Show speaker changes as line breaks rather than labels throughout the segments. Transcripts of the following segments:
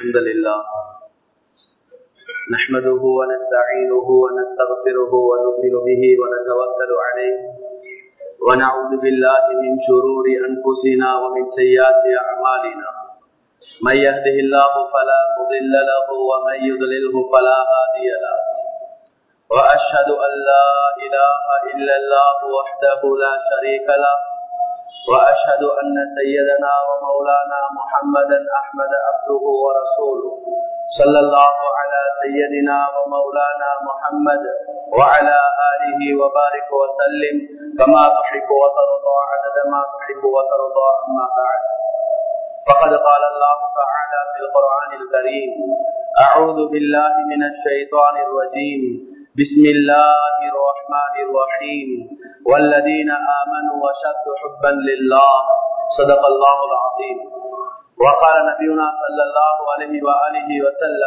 الحمد لله نحمده ونستعينه ونستغفره ونؤمن به ونتوكل عليه ونعوذ بالله من شرور أنفسنا ومن سيئات أعمالنا من يهده الله فلا مضل له ومن يضلله فلا هادي له وأشهد أن لا إله إلا الله وحده لا شريك له وأشهد أن سيدنا ومولانا محمدا أحمد عبده ورسوله صلى الله على سيدنا ومولانا محمد وعلى آله وبارك وسلم كما تحب وترضى عدد ما تحب وترضى أما بعد فقد قال الله تعالى في القرآن الكريم أعوذ بالله من الشيطان الرجيم بسم الله الرحمن الرحيم والذين آمنوا وشد حبا لله صدق الله العظيم وقال نبينا صلى الله عليه وآله وسلم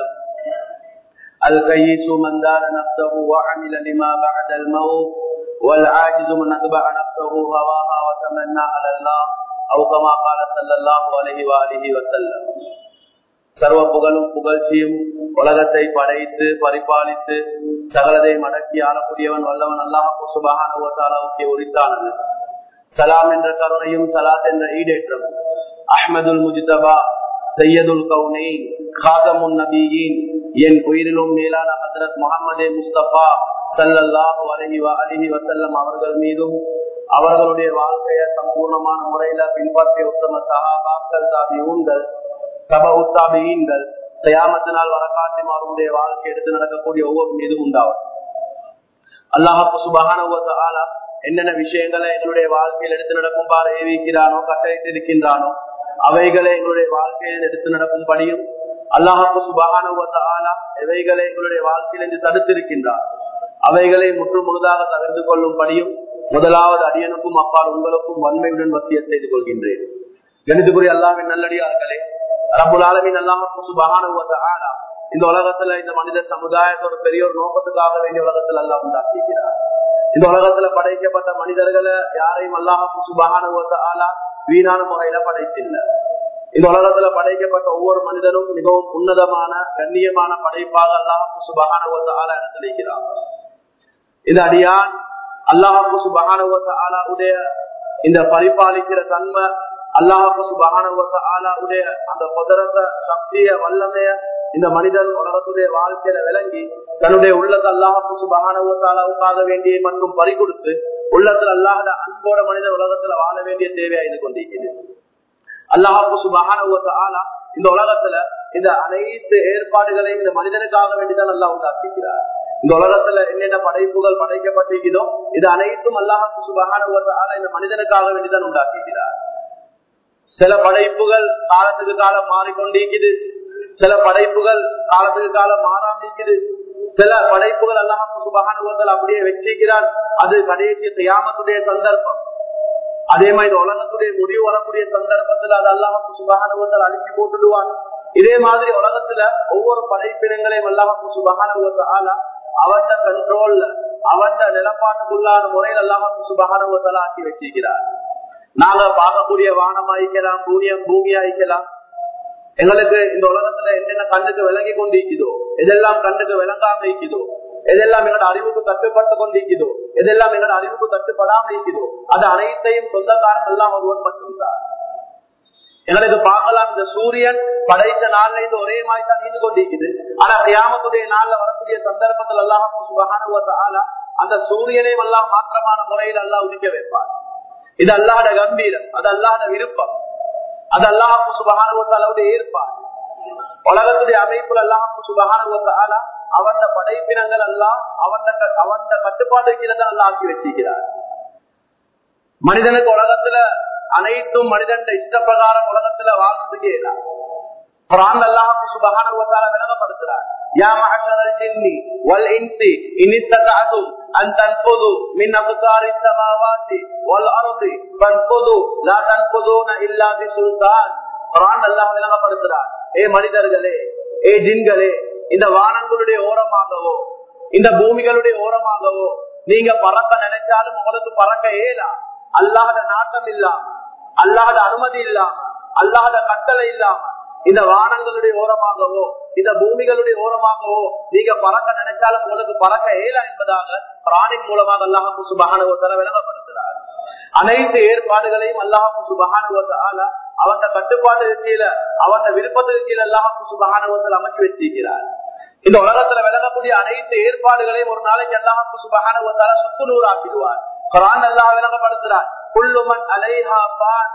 الكيس من دار نفسه وعمل لما بعد الموت والعاجز من أتبع نفسه هواها وتمنى على الله أو كما قال صلى الله عليه وآله وسلم சர்வ புகழும் புகழ்ச்சியும் உலகத்தை படைத்து பரிபாலித்து சகலதை மடக்கி ஆளக்கூடியவன் வல்லவன் அல்லாஹ் சுபகானுவத்தாலாவுக்கு உரித்தானது சலாம் என்ற கருணையும் சலாத் என்ற ஈடேற்றம் அஹ்மதுல் முஜிதபா சையதுல் கவுனை காதமுன் நபியின் என் உயிரிலும் மேலான ஹசரத் முகமது முஸ்தபா சல்லல்லாஹு அலஹி அலிஹி வசல்லம் அவர்கள் மீதும் அவர்களுடைய வாழ்க்கையை சம்பூர்ணமான முறையில பின்பற்றிய உத்தம சகாபாக்கள் தாபி ஊன்கள் சப உத்தாபியீன்கள் தயாமத்தினால் வரக்காட்டும் அவர்களுடைய வாழ்க்கை எடுத்து நடக்கக்கூடிய ஒவ்வொரு மீதும் உண்டாகும் அல்லாஹு சுபகான ஆளா என்னென்ன விஷயங்களை எங்களுடைய வாழ்க்கையில் எடுத்து நடக்கும் பாரு ஏவிக்கிறானோ கட்டளைத்து இருக்கின்றானோ அவைகளை எங்களுடைய வாழ்க்கையில் எடுத்து நடக்கும் படியும் அல்லாஹு சுபகான ஆளா எவைகளை எங்களுடைய வாழ்க்கையிலிருந்து தடுத்திருக்கின்றார் அவைகளை முற்று முழுதாக தவிர்த்து கொள்ளும் படியும் முதலாவது அடியனுக்கும் அப்பால் உங்களுக்கும் வன்மையுடன் வசிய செய்து கொள்கின்றேன் கணித்துக்குரிய அல்லாவின் நல்லடியார்களே ரபுல் ஆலமின் அல்லாஹு சுபகான இந்த உலகத்துல இந்த மனித சமுதாயத்தோட பெரிய ஒரு நோக்கத்துக்காக வேண்டிய உலகத்துல எல்லாம் உண்டாக்கிக்கிறார் இந்த உலகத்துல படைக்கப்பட்ட மனிதர்களை யாரையும் அல்லாஹு சுபகான வீணான முறையில படைத்தில்ல இந்த உலகத்துல படைக்கப்பட்ட ஒவ்வொரு மனிதனும் மிகவும் உன்னதமான கண்ணியமான படைப்பாக அல்லாஹு சுபகான எடுத்துரைக்கிறார் இந்த அடியான் அல்லாஹு சுபகான உடைய இந்த பரிபாலிக்கிற தன்மை அல்லாஹு சுபகானுடைய அந்த குதிரத்தை சக்திய வல்லமைய இந்த மனிதன் உலகத்துடைய வாழ்க்கையில விளங்கி தன்னுடைய உள்ளத்தை அல்லாஹு சுபகானுவத்தாலாவுக்காக வேண்டிய மற்றும் பறி கொடுத்து உள்ளத்துல அல்லாஹத அன்போட மனித உலகத்துல வாழ வேண்டிய தேவையா இது கொண்டிருக்கிறது அல்லாஹு சுபகானுவத்தாலா இந்த உலகத்துல இந்த அனைத்து ஏற்பாடுகளையும் இந்த மனிதனுக்காக வேண்டிதான் அல்லாஹ் உண்டாக்கிக்கிறார் இந்த உலகத்துல என்னென்ன படைப்புகள் படைக்கப்பட்டிருக்கிறதோ இது அனைத்தும் அல்லாஹு சுபகானுவத்தாலா இந்த மனிதனுக்காக வேண்டிதான் உண்டாக்கிக்கிறார் சில படைப்புகள் காலத்துக்கு காலம் மாறிக்கொண்டிருக்குது சில படைப்புகள் காலத்துக்கு காலம் மாறாம இருக்குது சில படைப்புகள் அல்லாஹ் சுபகானுவத்தில் அப்படியே வச்சிருக்கிறார் அது கடைசி தியாமத்துடைய சந்தர்ப்பம் அதே மாதிரி உலகத்துடைய முடிவு வரக்கூடிய சந்தர்ப்பத்தில் அது அல்லாஹ் சுபகானுவத்தில் அழிச்சு போட்டுடுவான் இதே மாதிரி உலகத்துல ஒவ்வொரு படைப்பினங்களையும் அல்லாஹ் சுபகானுவத்தால அவன் கண்ட்ரோல்ல அவன் நிலப்பாட்டுக்குள்ளான முறையில் அல்லாஹ் சுபகானுவத்தால ஆக்கி வச்சிருக்கிறார் நாங்க பார்க்கக்கூடிய வானம் ஆயிக்கலாம் பூமியம் பூமி ஆயிக்கலாம் எங்களுக்கு இந்த உலகத்துல என்னென்ன கண்ணுக்கு விளங்கி கொண்டிருக்குதோ எதெல்லாம் கண்ணுக்கு விளங்காம இருக்குதோ எதெல்லாம் எங்களோட அறிவுக்கு தட்டுப்பட்டு கொண்டிருக்குதோ எதெல்லாம் எங்களோட அறிவுக்கு தட்டுப்படாம இருக்குதோ அது அனைத்தையும் சொந்தக்காரன் எல்லாம் ஒருவன் மட்டும்தான் எங்களுக்கு பார்க்கலாம் இந்த சூரியன் படைத்த நாள்ல இருந்து ஒரே மாதிரி தான் நீந்து கொண்டிருக்குது ஆனா கியாமத்துடைய நாள்ல வரக்கூடிய சந்தர்ப்பத்தில் எல்லாம் சுபகான அந்த சூரியனையும் எல்லாம் மாற்றமான முறையில் எல்லாம் உதிக்க வைப்பார் இது அல்லாத கம்பீரம் அது அல்லாத விருப்பம் அது அல்லாஹு சுபகானுவத்தாலுடைய ஏற்பாடு உலகத்துடைய அமைப்புல அல்லாஹு சுபகானுவத்தால அவன் படைப்பினங்கள் எல்லாம் அவன் அவன் கட்டுப்பாடு இருக்கிறத அல்லா ஆக்கி வச்சிருக்கிறார் மனிதனுக்கு உலகத்துல அனைத்தும் மனிதன் இஷ்டப்பிரகாரம் உலகத்துல வாழ்றதுக்கே இல்லை குரான் அல்லாஹு சுபகானுவத்தால விளங்கப்படுத்துறார் يا معشر الجن والإنس إن استطعتم أن تنفذوا من أقطار السماوات والأرض فانفذوا لا تنفذون إلا بسلطان குரான் அல்லாஹ் விளங்கப்படுத்துறார் ஏ மனிதர்களே ஏ ஜின்களே இந்த வானங்களுடைய ஓரமாகவோ இந்த பூமிகளுடைய ஓரமாகவோ நீங்க பறக்க நினைச்சாலும் உங்களுக்கு பறக்க ஏலா அல்லாஹத நாட்டம் இல்லாம அல்லாஹத அனுமதி இல்லாம அல்லாஹத கட்டளை இல்லாம இந்த வானங்களுடைய ஓரமாகவோ இந்த பூமிகளுடைய ஓரமாகவோ நீங்க பறக்க நினைச்சாலும் உங்களுக்கு பறக்க இயலா என்பதாக பிராணின் மூலமாக அல்லாஹு சுபகானுவத்தால விளங்கப்படுத்துறார் அனைத்து ஏற்பாடுகளையும் அல்லாஹு சுபகானுவத்தால அவன் கட்டுப்பாட்டு கீழ அவன் விருப்பத்துக்கு கீழே அல்லாஹு சுபகானுவத்தில் அமைச்சு வச்சிருக்கிறார் இந்த உலகத்துல விளங்கக்கூடிய அனைத்து ஏற்பாடுகளையும் ஒரு நாளைக்கு அல்லாஹு சுபகானுவத்தால சுக்குநூறு ஆக்கிடுவார் குரான் அல்லாஹ் விளங்கப்படுத்துறார் குள்ளுமன் அலைஹா பான்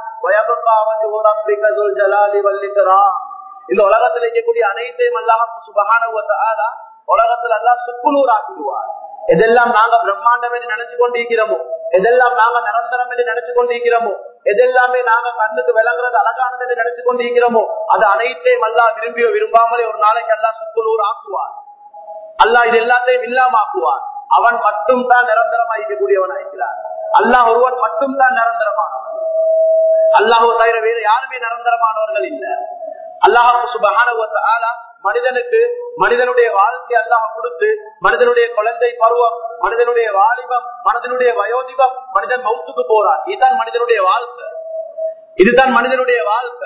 இந்த உலகத்தில் இருக்கக்கூடிய அனைத்தையும் அல்லாஹ் சுபகான உலகத்துல எல்லாம் சுக்குநூறு ஆக்கிடுவார் எதெல்லாம் நாங்க பிரம்மாண்டம் என்று நினைச்சு கொண்டிருக்கிறோமோ எதெல்லாம் நாங்க நிரந்தரம் என்று நினைச்சு கொண்டிருக்கிறோமோ எதெல்லாமே நாங்க கண்ணுக்கு விளங்குறது அழகானது என்று நினைச்சு கொண்டிருக்கிறோமோ அது அனைத்தையும் அல்லா விரும்பியோ விரும்பாமலே ஒரு நாளைக்கு எல்லாம் சுக்குநூறு ஆக்குவார் அல்லாஹ் இது எல்லாத்தையும் இல்லாம ஆக்குவார் அவன் மட்டும் தான் நிரந்தரமா இருக்கக்கூடியவன் இருக்கிறார் அல்லாஹ் ஒருவன் மட்டும் தான் நிரந்தரமானவன் அல்லாஹோ தவிர வேறு யாருமே நிரந்தரமானவர்கள் இல்ல அல்லாஹு சுபகான மனிதனுக்கு மனிதனுடைய வாழ்க்கை அல்லாஹ் கொடுத்து மனிதனுடைய குழந்தை பருவம் மனிதனுடைய வாலிபம் மனிதனுடைய வயோதிபம் மனிதன் மௌத்துக்கு போறான் இதுதான் மனிதனுடைய வாழ்க்கை இதுதான் மனிதனுடைய வாழ்க்கை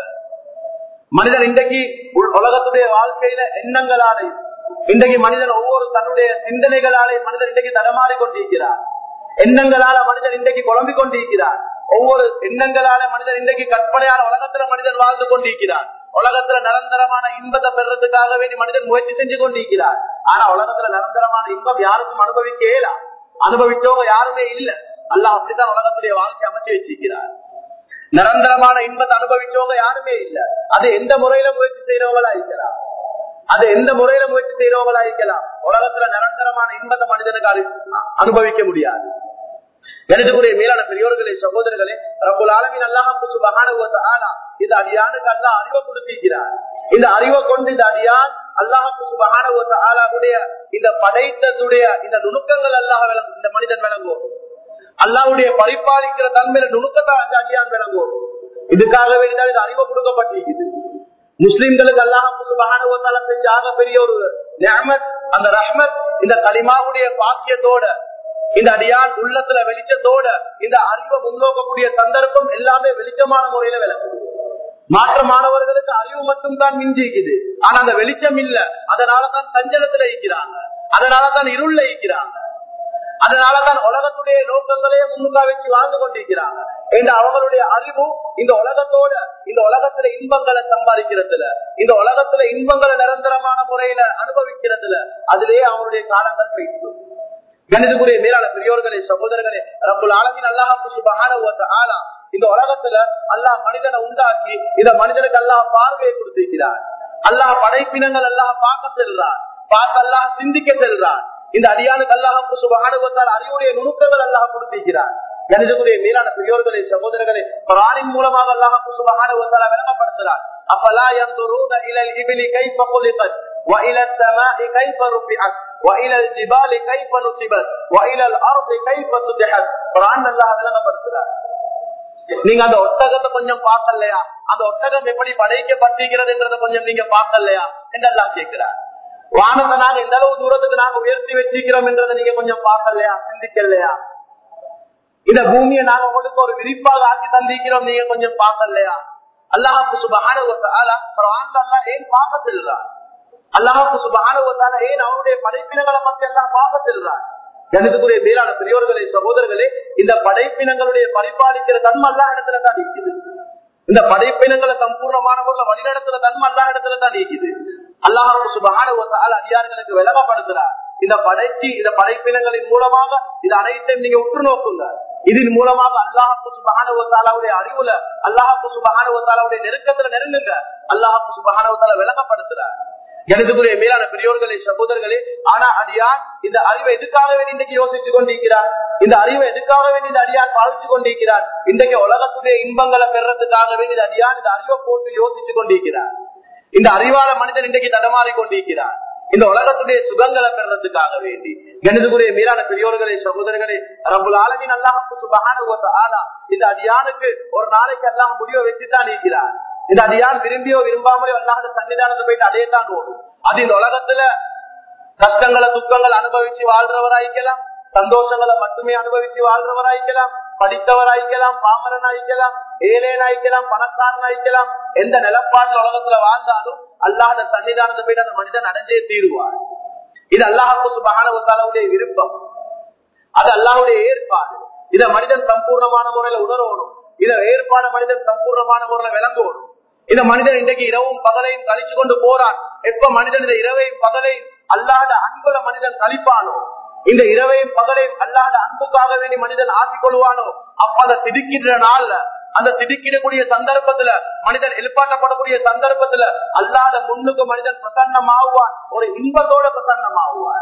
மனிதன் இன்றைக்கு உலகத்துடைய வாழ்க்கையில எண்ணங்களாலே இன்றைக்கு மனிதன் ஒவ்வொரு தன்னுடைய சிந்தனைகளாலே மனிதன் இன்றைக்கு தடமாறி கொண்டிருக்கிறார் எண்ணங்களால மனிதன் இன்றைக்கு குழம்பிக் கொண்டிருக்கிறார் ஒவ்வொரு எண்ணங்களால மனிதன் இன்றைக்கு கற்பனையான உலகத்துல மனிதன் வாழ்ந்து கொண்டிருக்கிறார் உலகத்துல நிரந்தரமான இன்பத்தை பெறறதுக்காக வேண்டி மனிதன் முயற்சி செஞ்சு கொண்டிருக்கிறார் ஆனா உலகத்துல நிரந்தரமான இன்பம் யாருக்கும் அனுபவிக்க இயலாம் அனுபவிச்சவங்க யாருமே இல்ல அல்லாஹ் அப்படித்தான் உலகத்துடைய வாழ்க்கை அமைச்சு வச்சிருக்கிறார் நிரந்தரமான இன்பத்தை அனுபவிச்சவங்க யாருமே இல்ல அது எந்த முறையில முயற்சி செய்யறவங்களா இருக்கிறார் அது எந்த முறையில முயற்சி செய்யறவங்களா இருக்கலாம் உலகத்துல நிரந்தரமான இன்பத்தை மனிதனுக்கு அனுபவிக்க முடியாது எனக்குரிய மேலான பெரியோர்களே சகோதரர்களே ரபுல் ஆலமின் அல்லாஹு சுபகான இந்த அடியானுக்கு அல்லா அறிவை கொடுத்திருக்கிறார் இந்த அறிவை கொண்டு இந்த அடியான் அல்லாஹு சுபகான ஆலாவுடைய இந்த படைத்ததுடைய இந்த நுணுக்கங்கள் அல்லாஹ் விளங்கும் இந்த மனிதன் விளங்குவோம் அல்லாவுடைய பரிபாலிக்கிற தன்மையில நுணுக்கத்தான் அந்த அடியான் விளங்குவோம் இதுக்காக வேண்டிதான் இந்த அறிவை கொடுக்கப்பட்டிருக்குது முஸ்லிம்களுக்கு அல்லாஹு சுபகான செஞ்ச ஆக பெரிய ஒரு நியமத் அந்த ரஹ்மத் இந்த களிமாவுடைய பாக்கியத்தோட இந்த அடியான் உள்ளத்துல வெளிச்சத்தோட இந்த அறிவை முன்னோக்கக்கூடிய சந்தர்ப்பம் எல்லாமே வெளிச்சமான முறையில விளக்கும் மாற்றமானவர்களுக்கு அறிவு மட்டும் தான் மிஞ்சிக்குது ஆனா அந்த வெளிச்சம் இல்ல அதனாலதான் சஞ்சலத்துல இருக்கிறாங்க அதனாலதான் இருள்ல இருக்கிறாங்க அதனாலதான் உலகத்துடைய நோக்கங்களே முன்னுக்கா வச்சு வாழ்ந்து கொண்டிருக்கிறாங்க இந்த அவங்களுடைய அறிவு இந்த உலகத்தோட இந்த உலகத்துல இன்பங்களை சம்பாதிக்கிறதுல இந்த உலகத்துல இன்பங்களை நிரந்தரமான முறையில அனுபவிக்கிறதுல அதிலேயே அவங்களுடைய காலங்கள் போயிட்டு கணிதக்குரிய மேலான பெரியோர்களே சகோதரர்களே ரப்புல் ஆலமின் அல்லாஹு சுபஹான ஆலா இந்த உலகத்துல அல்லாஹ் மனிதனை உண்டாக்கி இந்த மனிதனுக்கு அல்லாஹ் பார்வையை கொடுத்திருக்கிறார் அல்லாஹ் படைப்பினங்கள் அல்லாஹ் பார்க்க செல்றார் பார்க்க அல்லாஹ் சிந்திக்க செல்றார் இந்த அடியானுக்கு அல்லாஹு சுபகானுவத்தால் அறிவுடைய நுணுக்கங்கள் அல்லாஹ் கொடுத்திருக்கிறார் கணிதக்குரிய மேலான பெரியோர்களே சகோதரர்களே பிராணின் மூலமாக அல்லாஹு சுபகானுவத்தால விளங்கப்படுத்துறார் அப்பலா ينظرون الى الابل كيف خلقت والى السماء كيف رفعت والى الجبال كيف نصبت والى الارض كيف سطحت குர்ஆன் அல்லாஹ் விளங்கப்படுத்துறார் நீங்க அந்த ஒட்டகத்தை கொஞ்சம் பார்க்கலையா அந்த ஒட்டகம் எப்படி படைக்கப்பட்டிருக்கிறதுன்றத கொஞ்சம் நீங்க பார்க்கலையா என்றெல்லாம் கேட்கிறார் வானத்தை நாங்க எந்த அளவு தூரத்துக்கு நாங்க உயர்த்தி வச்சிருக்கிறோம் என்றதை நீங்க கொஞ்சம் பார்க்கலையா சிந்திக்கலையா இந்த பூமியை நாங்க உங்களுக்கு ஒரு விரிப்பாக ஆக்கி தந்திருக்கிறோம் நீங்க கொஞ்சம் பார்க்கலையா அல்லாஹாக்கு சுபகான ஏன் பார்க்க செல்றார் அல்லாஹாக்கு சுபகான ஏன் அவனுடைய படைப்பினங்களை பற்றி எல்லாம் பார்க்க செல்றார் கணிதத்துக்குரிய மேலான பெரியோர்களே சகோதரர்களே இந்த படைப்பினங்களுடைய பரிபாலிக்கிற தன்மை எல்லா இடத்துல தான் இருக்குது இந்த படைப்பினங்களை சம்பூர்ணமான முறையில் வழிநடத்துற தன்மை எல்லா இடத்துல தான் இருக்குது அல்லாஹு சுபகான அதிகாரிகளுக்கு விளங்கப்படுத்துறார் இந்த படைச்சி இந்த படைப்பினங்களின் மூலமாக இது அனைத்தையும் நீங்க உற்று நோக்குங்க இதன் மூலமாக அல்லாஹு சுபகானுடைய அறிவுல அல்லாஹு சுபகானுடைய நெருக்கத்துல நெருங்குங்க அல்லாஹு சுபகானுவத்தால விளங்கப்படுத்துறார் எனதுக்குரிய மேலான பெரியோர்களே சகோதரர்களே ஆனா அடியார் இந்த அறிவை எதுக்காக வேண்டி இன்றைக்கு யோசித்துக் கொண்டிருக்கிறார் இந்த அறிவை எதுக்காக வேண்டி இந்த அடியார் பாவித்துக் கொண்டிருக்கிறார் இன்றைக்கு உலகத்துடைய இன்பங்களை பெறறதுக்காக வேண்டி இந்த அடியார் இந்த அறிவை போட்டு யோசித்துக் கொண்டிருக்கிறார் இந்த அறிவாள மனிதன் இன்றைக்கு தடமாறி கொண்டிருக்கிறார் இந்த உலகத்துடைய சுகங்களை பெறறதுக்காக வேண்டி கணிதக்குரிய மீறான பெரியோர்களே சகோதரர்களே ரபுல் ஆலமின் அல்லாஹு சுபகான ஆலா இந்த அடியானுக்கு ஒரு நாளைக்கு அல்லாஹ் முடிவை வச்சுதான் இருக்கிறார் இந்த அடியான் விரும்பியோ விரும்பாமலோ அல்லாஹ் சன்னிதானத்தை போயிட்டு அதே தான் ஓடும் அது இந்த உலகத்துல கஷ்டங்களை துக்கங்களை அனுபவிச்சு வாழ்றவராய்க்கலாம் சந்தோஷங்களை மட்டுமே அனுபவிச்சு வாழ்றவராய்க்கலாம் படித்தவராய்க்கலாம் பாமரனாய்க்கலாம் ஏழையனா இருக்கலாம் பணக்காரனா இருக்கலாம் எந்த நிலப்பாட்டுல உலகத்துல வாழ்ந்தாலும் அல்லாத சன்னிதானத்தை போயிட்டு அந்த மனிதன் அடைஞ்சே தீருவார் இது அல்லாஹு சுபகானவுடைய விருப்பம் அது அல்லாஹுடைய ஏற்பாடு இத மனிதன் சம்பூர்ணமான முறையில உணரணும் இத ஏற்பாடு மனிதன் சம்பூர்ணமான முறையில விளங்கணும் இந்த மனிதன் இன்றைக்கு இரவும் பகலையும் கழிச்சு கொண்டு போறான் எப்ப மனிதன் இந்த இரவையும் பகலையும் அல்லாத அன்புல மனிதன் கழிப்பானோ இந்த இரவையும் பகலையும் அல்லாத அன்புக்காக வேண்டி மனிதன் ஆக்கிக் கொள்வானோ அப்ப அந்த திடுக்கின்ற நாள்ல அந்த திடுக்கிடக்கூடிய சந்தர்ப்பத்துல மனிதன் எழுப்பாட்டப்படக்கூடிய சந்தர்ப்பத்துல அல்லாத முன்னுக்கு மனிதன் பிரசன்னமாகுவான் ஒரு இன்பத்தோட பிரசன்னமாகுவான்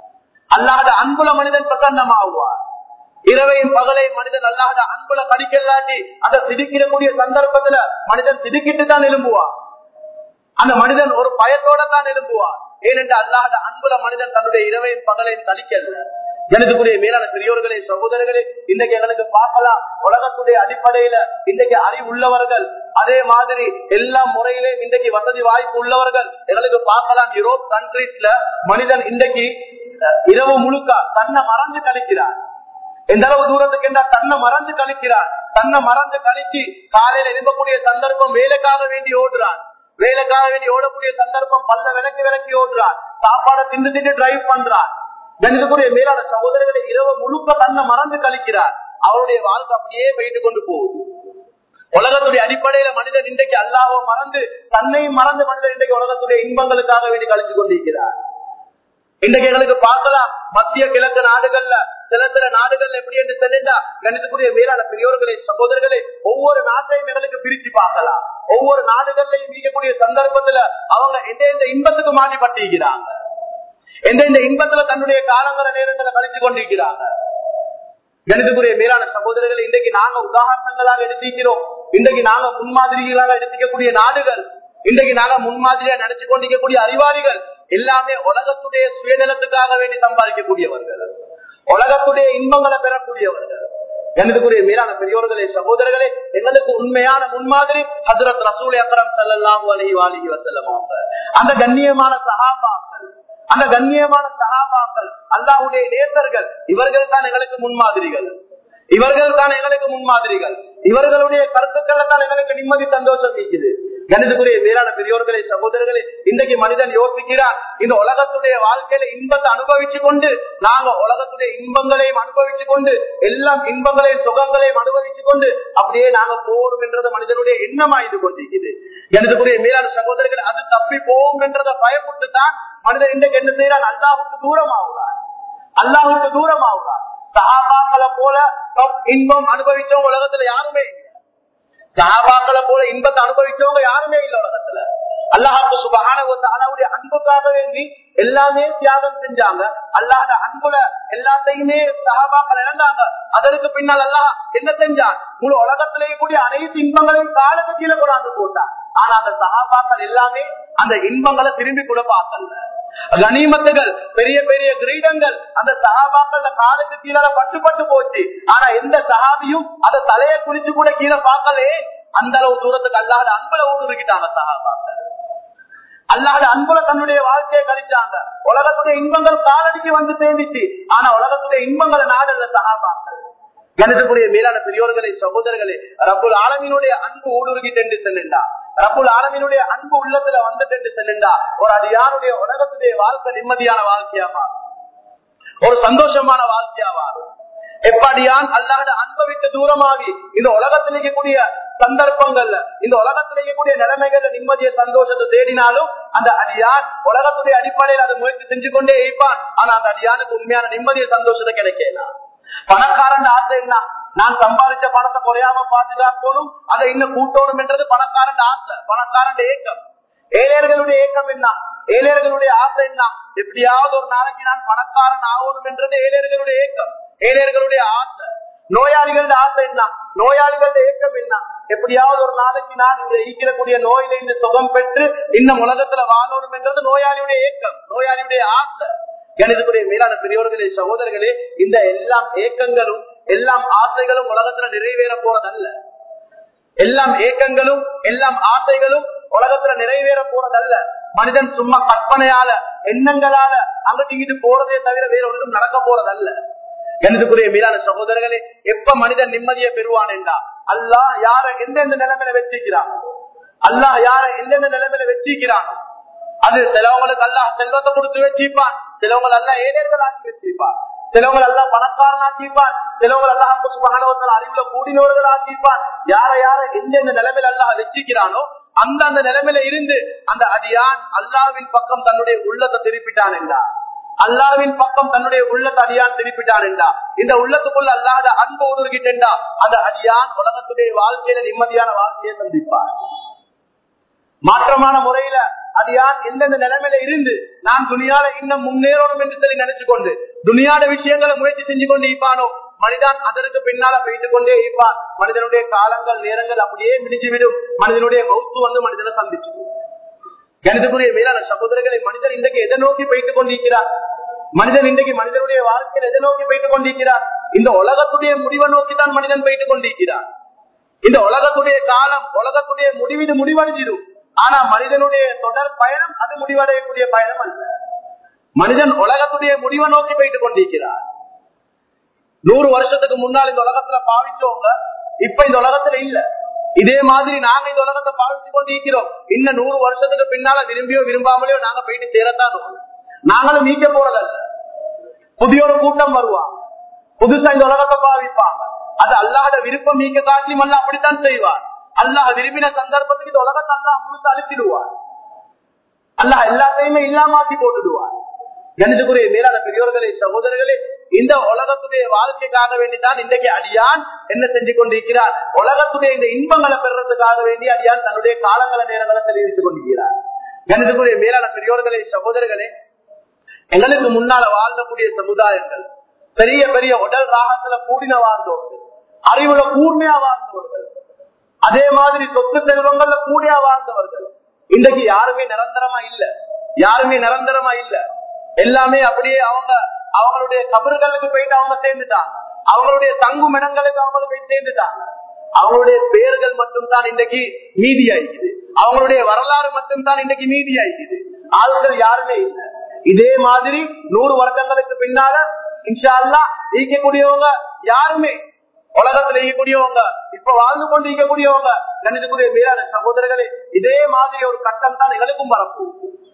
அல்லாத அன்புல மனிதன் பிரசன்னமாகுவான் இரவையும் பகலையும் மனிதன் அல்லாத அன்புல கடிக்கலாட்டி அந்த திடுக்கிடக்கூடிய சந்தர்ப்பத்துல மனிதன் திடுக்கிட்டு தான் எழும்புவான் அந்த மனிதன் ஒரு பயத்தோட தான் எழும்புவான் ஏனென்று அல்லாத அன்புல மனிதன் தன்னுடைய இரவையும் பகலையும் கழிக்கல எனக்குரிய மேலான பெரியோர்களே சகோதரர்களே இன்றைக்கு எங்களுக்கு பார்க்கலாம் உலகத்துடைய அடிப்படையில இன்றைக்கு அறிவு உள்ளவர்கள் அதே மாதிரி எல்லா முறையிலும் இன்றைக்கு வசதி வாய்ப்பு உள்ளவர்கள் எங்களுக்கு பார்க்கலாம் யூரோப் கண்ட்ரீஸ்ல மனிதன் இன்றைக்கு இரவு முழுக்க தன்னை மறந்து கழிக்கிறார் எந்த அளவு தூரத்துக்கு என்ன தன்னை மறந்து கழிக்கிறார் தன்னை மறந்து கழிச்சு காலையில எழும்பக்கூடிய சந்தர்ப்பம் வேலைக்காக வேண்டி ஓடுறான் வேலைக்காக வேண்டி ஓடக்கூடிய சந்தர்ப்பம் பல்ல விளக்கி விளக்கி ஓடுறான் சாப்பாடை திண்டு திண்டு டிரைவ் பண்றான் கணிதக்கூடிய மேலான சகோதரர்களை இரவு முழுக்க தன்னை மறந்து கழிக்கிறார் அவருடைய வாழ்க்கை அப்படியே போயிட்டு கொண்டு போகுது உலகத்துடைய அடிப்படையில மனிதன் இன்றைக்கு அல்லாவோ மறந்து தன்னையும் மறந்து மனிதன் இன்றைக்கு உலகத்துடைய இன்பங்களுக்காக வேண்டி கழிச்சு கொண்டிருக்கிறார் இன்றைக்கு எங்களுக்கு பார்க்கலாம் மத்திய கிழக்கு நாடுகள்ல சில சில நாடுகள்ல எப்படி என்று தெரிந்தா கணிதக்கூடிய மேலான பெரியோர்களே சகோதரர்களே ஒவ்வொரு நாட்டையும் எங்களுக்கு பிரிச்சு பார்க்கலாம் ஒவ்வொரு நாடுகள்லையும் இருக்கக்கூடிய சந்தர்ப்பத்துல அவங்க எந்த எந்த இன்பத்துக்கு மாட்டிப்பட்டிருக்கிறாங்க எந்த எந்த இன்பத்துல தன்னுடைய காலங்கள நேரங்களை கழிச்சு கொண்டிருக்கிறாங்க கணிதக்குரிய மேலான சகோதரர்கள் இன்றைக்கு நாங்க உதாரணங்களாக எடுத்திருக்கிறோம் இன்றைக்கு நாங்க முன்மாதிரிகளாக எடுத்துக்கக்கூடிய நாடுகள் இன்றைக்கு நாங்க முன்மாதிரியா நினைச்சு கொண்டிருக்கக்கூடிய அறிவாளிகள் எல்லாமே உலகத்துடைய சுயநலத்துக்காக வேண்டி சம்பாதிக்கக்கூடியவர்கள் உலகத்துடைய இன்பங்களை பெறக்கூடியவர்கள் எனதுக்குரிய மேலான பெரியோர்களே சகோதரர்களே எங்களுக்கு உண்மையான முன்மாதிரி ஹசரத் ரசூல் அக்கரம் சல்லாஹூ அலஹி வாலி வசல்லம் அந்த கண்ணியமான சகாபாக்கள் அந்த கண்ணியமான சகாபாக்கள் அல்லாஹுடைய நேசர்கள் இவர்கள் தான் எங்களுக்கு முன்மாதிரிகள் இவர்கள் தான் எங்களுக்கு முன்மாதிரிகள் இவர்களுடைய கருத்துக்கள் தான் எங்களுக்கு நிம்மதி சந்தோஷம் இருக்குது கணிதக்குரிய மேலான பெரியோர்களே சகோதரர்களே இன்றைக்கு மனிதன் யோசிக்கிறார் இந்த உலகத்துடைய வாழ்க்கையில இன்பத்தை அனுபவிச்சு கொண்டு நாங்க உலகத்துடைய இன்பங்களையும் அனுபவிச்சு கொண்டு எல்லாம் இன்பங்களையும் சுகங்களையும் அனுபவிச்சு கொண்டு அப்படியே நாங்க போகணும் என்றது மனிதனுடைய எண்ணமாய்ந்து கொண்டிருக்குது கணிதக்குரிய மேலான சகோதரர்கள் அது தப்பி போகும் என்றதை பயப்பட்டு தான் மனிதன் இன்றைக்கு என்ன செய்யறான் அல்லாஹுக்கு தூரம் ஆகுறான் அல்லாஹுக்கு தூரம் ஆகுறான் சகாபாக்களை போல இன்பம் அனுபவிச்சவங்க உலகத்துல யாருமே இல்லை சகாபாக்களை போல இன்பத்தை அனுபவிச்சவங்க யாருமே இல்லை உலகத்துல அல்லாஹாக்கு சுபகான அல்லாவுடைய அன்புக்காக வேண்டி எல்லாமே தியாகம் செஞ்சாங்க அல்லாத அன்புல எல்லாத்தையுமே சகாபாக்கள் இழந்தாங்க அதற்கு பின்னால் அல்லாஹ் என்ன செஞ்சான் முழு உலகத்திலேயே கூடிய அனைத்து இன்பங்களையும் காலத்து கீழே கொண்டாந்து போட்டான் ஆனா அந்த சகாபாக்கள் எல்லாமே அந்த இன்பங்களை திரும்பி கூட பார்க்கல கனிமத்துகள் பெரிய பெரிய கிரீடங்கள் அந்த சகாபாக்கள் காலுக்கு கீழே பட்டு பட்டு போச்சு ஆனா எந்த சகாபியும் அதை தலைய குளிச்சு கூட கீழே பார்க்கலே அந்த அளவு தூரத்துக்கு அல்லாத அன்புல ஊடுருக்கிட்டாங்க சகாபாக்கள் அல்லாத அன்புல தன்னுடைய வாழ்க்கையை கழிச்சாங்க உலகத்துடைய இன்பங்கள் காலடிக்கு வந்து சேர்ந்துச்சு ஆனா உலகத்துடைய இன்பங்களை நாடல்ல சகாபாக்கள் எனதுக்குரிய மேலான பெரியோர்களே சகோதரர்களே ரப்புல் ஆலமினுடைய அன்பு ஊடுருகிட்டு என்று செல்லுண்டா ரப்புல் ஆலமினுடைய அன்பு உள்ளத்துல வந்துட்டு என்று செல்லுண்டா ஒரு அடியானுடைய உலகத்துடைய வாழ்க்கை நிம்மதியான வாழ்க்கையா மாறும் ஒரு சந்தோஷமான வாழ்க்கையா மாறும் எப்படியான் அல்லாத அன்பை விட்டு தூரமாகி இந்த உலகத்தில் இருக்கக்கூடிய சந்தர்ப்பங்கள்ல இந்த உலகத்தில் இருக்கக்கூடிய நிலைமைகள்ல நிம்மதிய சந்தோஷத்தை தேடினாலும் அந்த அடியான் உலகத்துடைய அடிப்படையில் அதை முயற்சி செஞ்சு கொண்டே இருப்பான் ஆனா அந்த அடியானுக்கு உண்மையான நிம்மதிய சந்தோஷத்தை கிடைக்கலாம் பணக்காரன் ஆசை என்ன நான் சம்பாதிச்ச பணத்தை குறையாம பாதுகாக்கணும் அதை இன்னும் கூட்டணும் என்றது பணக்காரன் ஆசை பணக்காரன் ஏக்கம் ஏழையர்களுடைய ஏக்கம் என்ன ஏழையர்களுடைய ஆசை என்ன எப்படியாவது ஒரு நாளைக்கு நான் பணக்காரன் ஆகணும் என்றது ஏழையர்களுடைய ஏக்கம் ஏழையர்களுடைய ஆசை நோயாளிகளுடைய ஆசை என்ன நோயாளிகளுடைய ஏக்கம் என்ன எப்படியாவது ஒரு நாளைக்கு நான் இந்த ஈக்கிறக்கூடிய நோயில இந்த சுகம் பெற்று இன்னும் உலகத்துல வாழணும் என்றது நோயாளியுடைய ஏக்கம் நோயாளியுடைய ஆசை எனதுக்குரிய மேலான பெரியோர்களே சகோதரர்களே இந்த எல்லாம் ஏக்கங்களும் எல்லாம் ஆசைகளும் உலகத்துல நிறைவேற போறதல்ல எல்லாம் ஏக்கங்களும் எல்லாம் ஆசைகளும் உலகத்துல நிறைவேற போறதல்ல மனிதன் சும்மா கற்பனையால எண்ணங்களால அங்கிட்டு இங்கிட்டு போறதே தவிர வேற ஒன்றும் நடக்க போறதல்ல எனதுக்குரிய மீதான சகோதரர்களே எப்ப மனிதன் நிம்மதியை பெறுவான் என்றா அல்லாஹ் யார எந்தெந்த நிலைமையில வச்சிருக்கிறான் அல்லாஹ் யார எந்தெந்த நிலைமையில வச்சிருக்கிறான் அது சிலவங்களுக்கு அல்லாஹ் செல்வத்தை கொடுத்து வச்சிருப்பான் சிலவங்க அல்ல ஏழைகள் ஆக்கி வச்சிருப்பான் சிலவங்க எல்லாம் பணக்காரன் ஆக்கிப்பான் சிலவங்க எல்லாம் சுபகானவத்தில் அறிவுல கூடினவர்கள் ஆக்கிப்பான் யார யார எந்தெந்த நிலைமையில அல்லாஹ் வச்சிருக்கிறானோ அந்த அந்த நிலைமையில இருந்து அந்த அடியான் அல்லாவின் பக்கம் தன்னுடைய உள்ளத்தை திருப்பிட்டான் என்றார் அல்லாவின் பக்கம் தன்னுடைய உள்ளத்தை அடியான் திருப்பிட்டான் என்றா இந்த உள்ளத்துக்குள்ள அல்லாத அன்பு உருகிட்டா அந்த அடியான் உலகத்துடைய வாழ்க்கையில நிம்மதியான வாழ்க்கையை சந்திப்பார் மாற்றமான முறையில அடியான் எந்தெந்த நிலைமையில இருந்து நான் துணியால இன்னும் முன்னேறணும் என்று சொல்லி நினைச்சு கொண்டு துணியாட விஷயங்களை முயற்சி செஞ்சு கொண்டு இருப்பானோ மனிதன் அதற்கு பின்னால போயிட்டு கொண்டே இருப்பான் மனிதனுடைய காலங்கள் நேரங்கள் அப்படியே மிடிச்சுவிடும் மனிதனுடைய மௌத்து வந்து மனிதனை சந்திச்சு கணிதக்குரிய மேலான சகோதரர்களை மனிதன் இன்றைக்கு எதை நோக்கி போயிட்டு கொண்டிருக்கிறார் மனிதன் இன்றைக்கு மனிதனுடைய வாழ்க்கையில் எதை நோக்கி போயிட்டு கொண்டிருக்கிறார் இந்த உலகத்துடைய முடிவை நோக்கி தான் மனிதன் போயிட்டு கொண்டிருக்கிறார் இந்த உலகத்துடைய காலம் உலகத்துடைய முடிவு முடிவடைஞ்சிடும் ஆனா மனிதனுடைய தொடர் பயணம் அது முடிவடையக்கூடிய பயணம் அல்ல மனிதன் உலகத்துடைய முடிவை நோக்கி போயிட்டு கொண்டிருக்கிறார் நூறு வருஷத்துக்கு முன்னால் இந்த உலகத்துல பாவிச்சவங்க இப்ப இந்த உலகத்துல இல்ல இதே மாதிரி நாங்க இந்த உலகத்தை பாவிச்சு கொண்டு இருக்கிறோம் இன்னும் நூறு வருஷத்துக்கு பின்னால விரும்பியோ விரும்பாமலையோ நாங்க போயிட்டு சேரத்தான் நாங்களும் நீக்க போறதல்ல புதிய ஒரு கூட்டம் வருவாங்க புதுசா இந்த உலகத்தை பாவிப்பாங்க அது அல்லாத விருப்பம் நீக்க காட்டிலும் அல்ல அப்படித்தான் செய்வார் அல்லாஹ் விரும்பின சந்தர்ப்பத்துக்கு இந்த உலகத்தை அல்லாஹ் முழுத்து அழுத்திடுவார் அல்லாஹ் எல்லாத்தையுமே இல்லாமாக்கி போட்டுடுவார் கணிதக்குரிய மேலான பெரியோர்களே சகோதரர்களே இந்த உலகத்துடைய வாழ்க்கைக்காக வேண்டிதான் இன்றைக்கு அடியான் என்ன செஞ்சு கொண்டிருக்கிறார் உலகத்துடைய இந்த இன்பங்களை பெறுறதுக்காக வேண்டி அடியான் தன்னுடைய காலங்கள நேரங்களை தெரிவித்துக் கொண்டிருக்கிறார் கணிதக்குரிய மேலான பெரியோர்களே சகோதரர்களே எங்களுக்கு முன்னால வாழ்ந்தக்கூடிய சமுதாயங்கள் பெரிய பெரிய உடல் ராகத்துல கூடின வாழ்ந்தவர்கள் அறிவுல கூர்மையா வாழ்ந்தவர்கள் அதே மாதிரி சொத்து செல்வங்கள்ல கூடியா வாழ்ந்தவர்கள் இன்றைக்கு யாருமே நிரந்தரமா இல்ல யாருமே நிரந்தரமா இல்ல எல்லாமே அப்படியே அவங்க அவங்களுடைய கபர்களுக்கு போயிட்டு அவங்க சேர்ந்துட்டாங்க அவங்களுடைய தங்கும் இடங்களுக்கு அவங்க போய் சேர்ந்துட்டாங்க அவங்களுடைய பெயர்கள் மட்டும் தான் இன்றைக்கு மீதி ஆயிக்குது அவங்களுடைய வரலாறு மட்டும் தான் இன்றைக்கு மீதி ஆயிக்குது ஆளுகள் யாருமே இல்லை இதே மாதிரி நூறு வருடங்களுக்கு பின்னால இன்ஷா அல்லா ஈக்கக்கூடியவங்க யாருமே உலகத்துல ஈக்கக்கூடியவங்க இப்ப வாழ்ந்து கொண்டு ஈக்கக்கூடியவங்க கணிதக்கூடிய மேலான சகோதரர்களே இதே மாதிரி ஒரு கட்டம் தான் எங்களுக்கும் வரப்போம்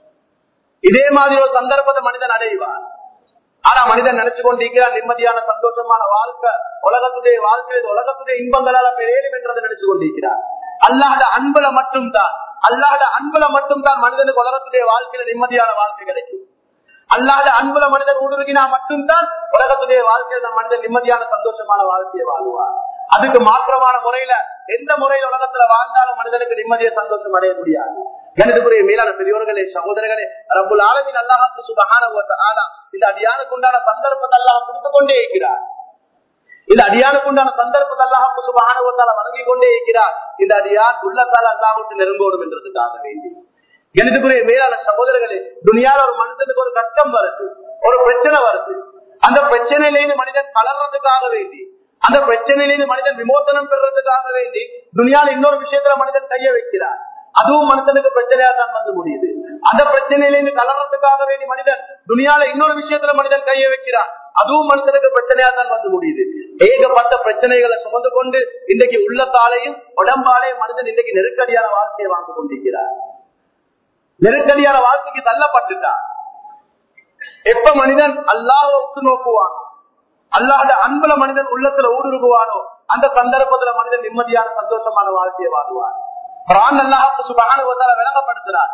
இதே மாதிரி ஒரு சந்தர்ப்பத்தை மனிதன் அடைவார் ஆனா மனிதன் நினைச்சு கொண்டிருக்கிறார் நிம்மதியான சந்தோஷமான வாழ்க்கை உலகத்துடைய வாழ்க்கை உலகத்துடைய இன்பங்களால பெரியலும் என்றதை நினைச்சு கொண்டிருக்கிறார் அல்லாத அன்புல மட்டும்தான் அல்லாத அன்புல மட்டும்தான் மனிதனுக்கு உலகத்துடைய வாழ்க்கையில நிம்மதியான வாழ்க்கை கிடைக்கும் அல்லாத அன்புல மனிதன் ஊடுருகினா மட்டும்தான் உலகத்துடைய வாழ்க்கையில மனிதன் நிம்மதியான சந்தோஷமான வாழ்க்கையை வாழ்வார் அதுக்கு மாற்றமான முறையில எந்த முறையில உலகத்துல வாழ்ந்தாலும் மனிதனுக்கு நிம்மதிய சந்தோஷம் அடைய முடியாது எனதுக்குரிய மேலான பெரியோர்களே சகோதரர்களே ரபுல் ஆலமின் அல்லாஹாக்கு சுபகான ஆனா இந்த அடியானுக்கு உண்டான சந்தர்ப்பத்தை அல்லாஹ் கொடுத்து கொண்டே இருக்கிறார் இந்த அடியானுக்கு உண்டான சந்தர்ப்பத்தை அல்லாஹாக்கு சுபகான வணங்கி கொண்டே இருக்கிறார் இந்த அடியான் உள்ளத்தால் அல்லாஹுக்கு நெருங்கோடும் என்றதுக்காக வேண்டி எனதுக்குரிய மேலான சகோதரர்களே துணியால ஒரு மனுஷனுக்கு ஒரு கஷ்டம் வருது ஒரு பிரச்சனை வருது அந்த பிரச்சனையிலேருந்து மனிதன் கலர்றதுக்காக வேண்டி அந்த பிரச்சனையிலிருந்து மனிதன் விமோசனம் பெறுறதுக்காக வேண்டி துணியால இன்னொரு விஷயத்துல மனிதன் கைய வைக்கிறார் அதுவும் மனுஷனுக்கு பிரச்சனையா தான் வந்து முடியுது அந்த பிரச்சனையிலிருந்து கலர்றதுக்காக வேண்டி மனிதன் துணியால இன்னொரு விஷயத்துல மனிதன் கைய வைக்கிறான் அதுவும் மனுஷனுக்கு பிரச்சனையா தான் வந்து முடியுது ஏகப்பட்ட பிரச்சனைகளை சுமந்து கொண்டு இன்றைக்கு உள்ளத்தாலையும் உடம்பாலையும் மனிதன் இன்றைக்கு நெருக்கடியான வாழ்க்கையை வாழ்ந்து கொண்டிருக்கிறார் நெருக்கடியான வாழ்க்கைக்கு தள்ளப்பட்டுட்டார் எப்ப மனிதன் அல்லாஹ் ஒத்து நோக்குவானோ அல்லாத அன்புல மனிதன் உள்ளத்துல ஊடுருகுவானோ அந்த சந்தர்ப்பத்துல மனிதன் நிம்மதியான சந்தோஷமான வாழ்க்கையை வாழ்வார் பிரான் அல்லாஹ் சுபகான விளங்கப்படுத்துறார்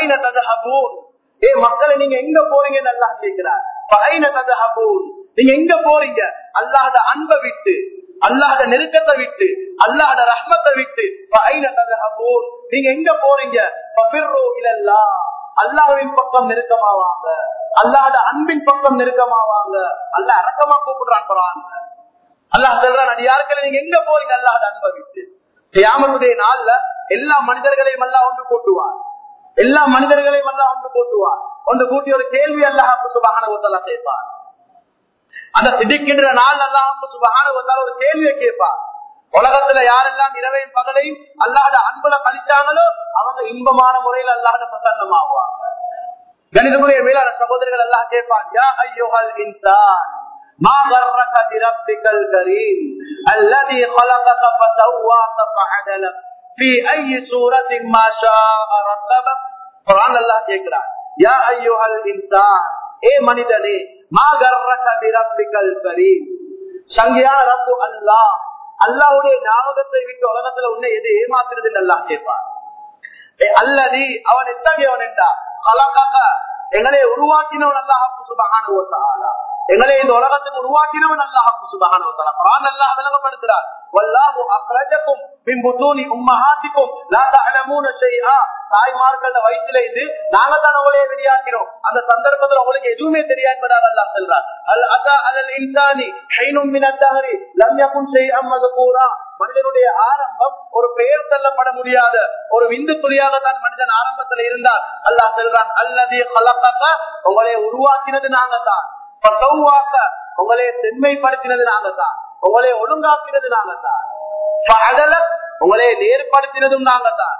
ஏ மக்களை நீங்க எங்க போறீங்கன்னு அல்லாஹ் கேட்கிறார் நீங்க எங்க போறீங்க அல்லாத அன்பை விட்டு அல்லாத நெருக்கத்தை விட்டு அல்லாத ரஹ்மத்தை விட்டு நீங்க எங்க போறீங்க அல்லாவின் பக்கம் நெருக்கமாவாங்க அல்லாத அன்பின் பக்கம் நெருக்கமாவாங்க அல்ல அரக்கமா கூப்பிடுறான் குரான் அல்லாஹ் சொல்றான் அது யாருக்கெல்லாம் நீங்க எங்க போறீங்க அல்லாத அன்பை விட்டு கியாமத்துடைய நாள்ல எல்லா மனிதர்களையும் எல்லாம் ஒன்று கூட்டுவார் எல்லா மனிதர்களையும் எல்லாம் ஒன்று கூட்டுவார் ஒன்று கூட்டி ஒரு கேள்வி அல்லாஹ் சுபகான ஒத்தலா கேட்பார் அந்த திடுக்கின்ற நாள் அல்லாஹ் சுபகான ஒத்தால ஒரு கேள்வியை கேட்பார் உலகத்துல யாரெல்லாம் இரவையும் பகலையும் அல்லாத அன்புல கழிச்சாங்களோ அவங்க இன்பமான முறையில் அல்லாத பிரசன்னமாகுவாங்க கணிதமுறைய மேலான சகோதரர்கள் எல்லாம் கேட்பான் யா ஐயோஹல் இன்சான் ما غرك بربك الكريم الذي خلقك فسواك فعدلك في أي سورة ما شاء ركبك قرآن الله கேட்கிறார் யா ஐயுஹல் இன்சான் ஏ மனிதனே மா கர்ரக பிரப்பிக்கல் கரீம் சங்கையான ரப்பு அல்லாஹ் அல்லாஹ்வுடைய ஞாபகத்தை விட்டு உலகத்துல உன்னை எது ஏமாத்துறது அல்லாஹ் கேட்பான் அல்லதி அவன் எத்தகையவன் என்றா கலகாக எங்களை உருவாக்கினவன் அல்லாஹாக்கு சுபகான தாலா எங்களை இந்த உலகத்துக்கு உருவாக்கினவன் அல்லாஹாக்கு சுபகான தாலா குரான் அல்லாஹ் விளங்கப்படுத்துறார் வல்லாஹு அக்ரஜக்கும் மின் புத்தூனி உம்மஹாத்திக்கும் லா தஅலமூன ஷைஆ தாய்மார்கள வயிற்றில இது நாங்க தான் உங்களையே வெளியாக்கிறோம் அந்த சந்தர்ப்பத்துல உங்களுக்கு எதுவுமே தெரியாது என்பதாக அல்லாஹ் சொல்றார் அல் அதா அலல் இன்சானி ஹைனும் மின் அத்தஹரி லம் யகுன் ஷைஅம் மذكورا மனிதனுடைய ஆரம்பம் ஒரு பெயர் தள்ளப்பட முடியாத ஒரு விந்து துளியாக தான் மனிதன் ஆரம்பத்துல இருந்தார் அல்லாஹ் சொல்றான் அல்லது கலக்காக்க உங்களை உருவாக்கினது நாங்க தான் பகவாக்க உங்களை செம்மைப்படுத்தினது நாங்க தான் உங்களை ஒழுங்காக்கினது நாங்க தான் உங்களை நேர்படுத்தினதும் நாங்க தான்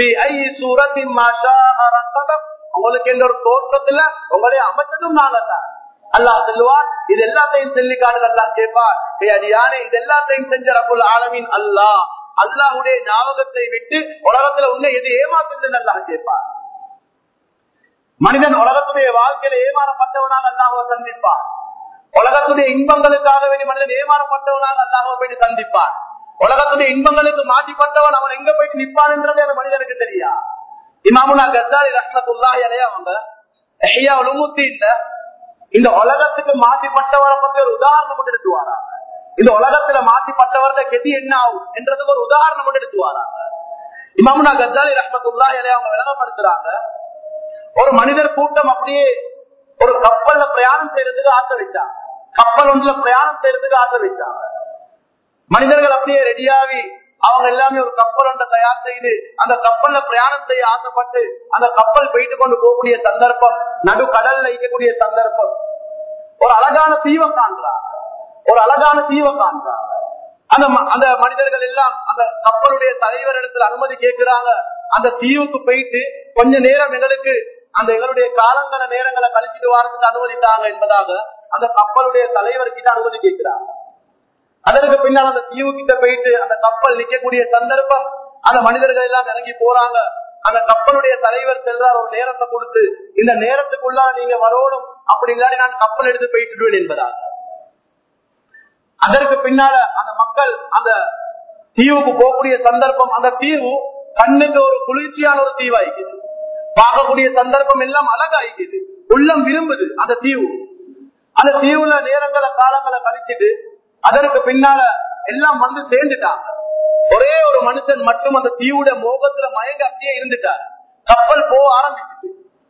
உங்களுக்கு என்ற ஒரு தோற்றத்துல உங்களை அமைச்சதும் நாங்க தான் அல்லாஹ் சொல்லுவார் இது எல்லாத்தையும் சொல்லி காட்டுது அல்லாஹ் கேட்பார் அடியானே இது எல்லாத்தையும் செஞ்ச ரபுல் ஆலமின் அல்லாஹ் அல்லாஹுடைய ஞாபகத்தை விட்டு உலகத்துல உன்னை எது ஏமாத்துன்னு அல்லாஹ் கேட்பார் மனிதன் உலகத்துடைய வாழ்க்கையில ஏமாறப்பட்டவனாக அல்லாஹுவை சந்திப்பான் உலகத்துடைய இன்பங்களுக்காக வேண்டி மனிதன் ஏமாறப்பட்டவனாக அல்லாஹுவை போயிட்டு சந்திப்பான் உலகத்துடைய இன்பங்களுக்கு மாட்டிப்பட்டவன் அவன் எங்க போயிட்டு நிற்பான் என்றது அந்த மனிதனுக்கு தெரியா இமாமுனா கசாலி ரஹ்மத்துல்லாஹி அலையா அவங்க ஐயா உலமுத்தி இல்ல இந்த உலகத்துக்கு மாற்றிப்பட்டவரை பத்தி ஒரு உதாரணம் கொண்டு எடுத்து வராங்க இந்த உலகத்துல மாற்றிப்பட்டவரத கெதி என்ன ஆகும் என்றதுக்கு ஒரு உதாரணம் கொண்டு எடுத்து வராங்க இமாமுனா கசாலி ரஹ்மத்துல்லா இலைய அவங்க விளங்கப்படுத்துறாங்க ஒரு மனிதர் கூட்டம் அப்படியே ஒரு கப்பல்ல பிரயாணம் செய்யறதுக்கு ஆசை வச்சாங்க கப்பல் ஒன்றுல பிரயாணம் செய்யறதுக்கு ஆசை வச்சாங்க மனிதர்கள் அப்படியே ரெடியாகி அவங்க எல்லாமே ஒரு கப்பல் ஒன்றை தயார் செய்து அந்த கப்பல்ல பிரயாணம் செய்ய ஆசைப்பட்டு அந்த கப்பல் போயிட்டு கொண்டு போகக்கூடிய சந்தர்ப்பம் நடு கடல்ல இருக்கக்கூடிய சந்தர்ப்பம் ஒரு அழகான தீவம் காண்கிறாங்க ஒரு அழகான தீவம் காண்கிறாங்க அந்த அந்த மனிதர்கள் எல்லாம் அந்த கப்பலுடைய தலைவர் இடத்துல அனுமதி கேட்கிறாங்க அந்த தீவுக்கு போயிட்டு கொஞ்ச நேரம் எங்களுக்கு அந்த எங்களுடைய காலங்கள நேரங்களை கழிச்சிட்டு வாரத்துக்கு அனுமதித்தாங்க என்பதாக அந்த கப்பலுடைய தலைவர் கிட்ட அனுமதி கேட்கிறாங்க அதற்கு பின்னால் அந்த தீவு கிட்ட போயிட்டு அந்த கப்பல் நிக்கக்கூடிய சந்தர்ப்பம் அந்த மனிதர்கள் எல்லாம் இறங்கி போறாங்க அந்த கப்பலுடைய தலைவர் செல்றார் ஒரு நேரத்தை கொடுத்து இந்த நேரத்துக்குள்ள நீங்க வரணும் அப்படி இல்லாட்டி நான் கப்பல் எடுத்து போயிட்டுடுவேன் என்பதாக அதற்கு பின்னால அந்த மக்கள் அந்த தீவுக்கு போகக்கூடிய சந்தர்ப்பம் அந்த தீவு கண்ணுக்கு ஒரு குளிர்ச்சியான ஒரு தீவாய்க்குது பார்க்கக்கூடிய சந்தர்ப்பம் எல்லாம் அழகாய்க்குது உள்ளம் விரும்புது அந்த தீவு அந்த தீவுல நேரங்களை காலங்களை கழிச்சிட்டு அதற்கு பின்னால எல்லாம் வந்து சேர்ந்துட்டாங்க ஒரே ஒரு மனுஷன் மட்டும் அந்த தீவுட மோகத்துல மயங்க அப்படியே இருந்துட்டார் கப்பல் போக ஆரம்பிச்சுட்டு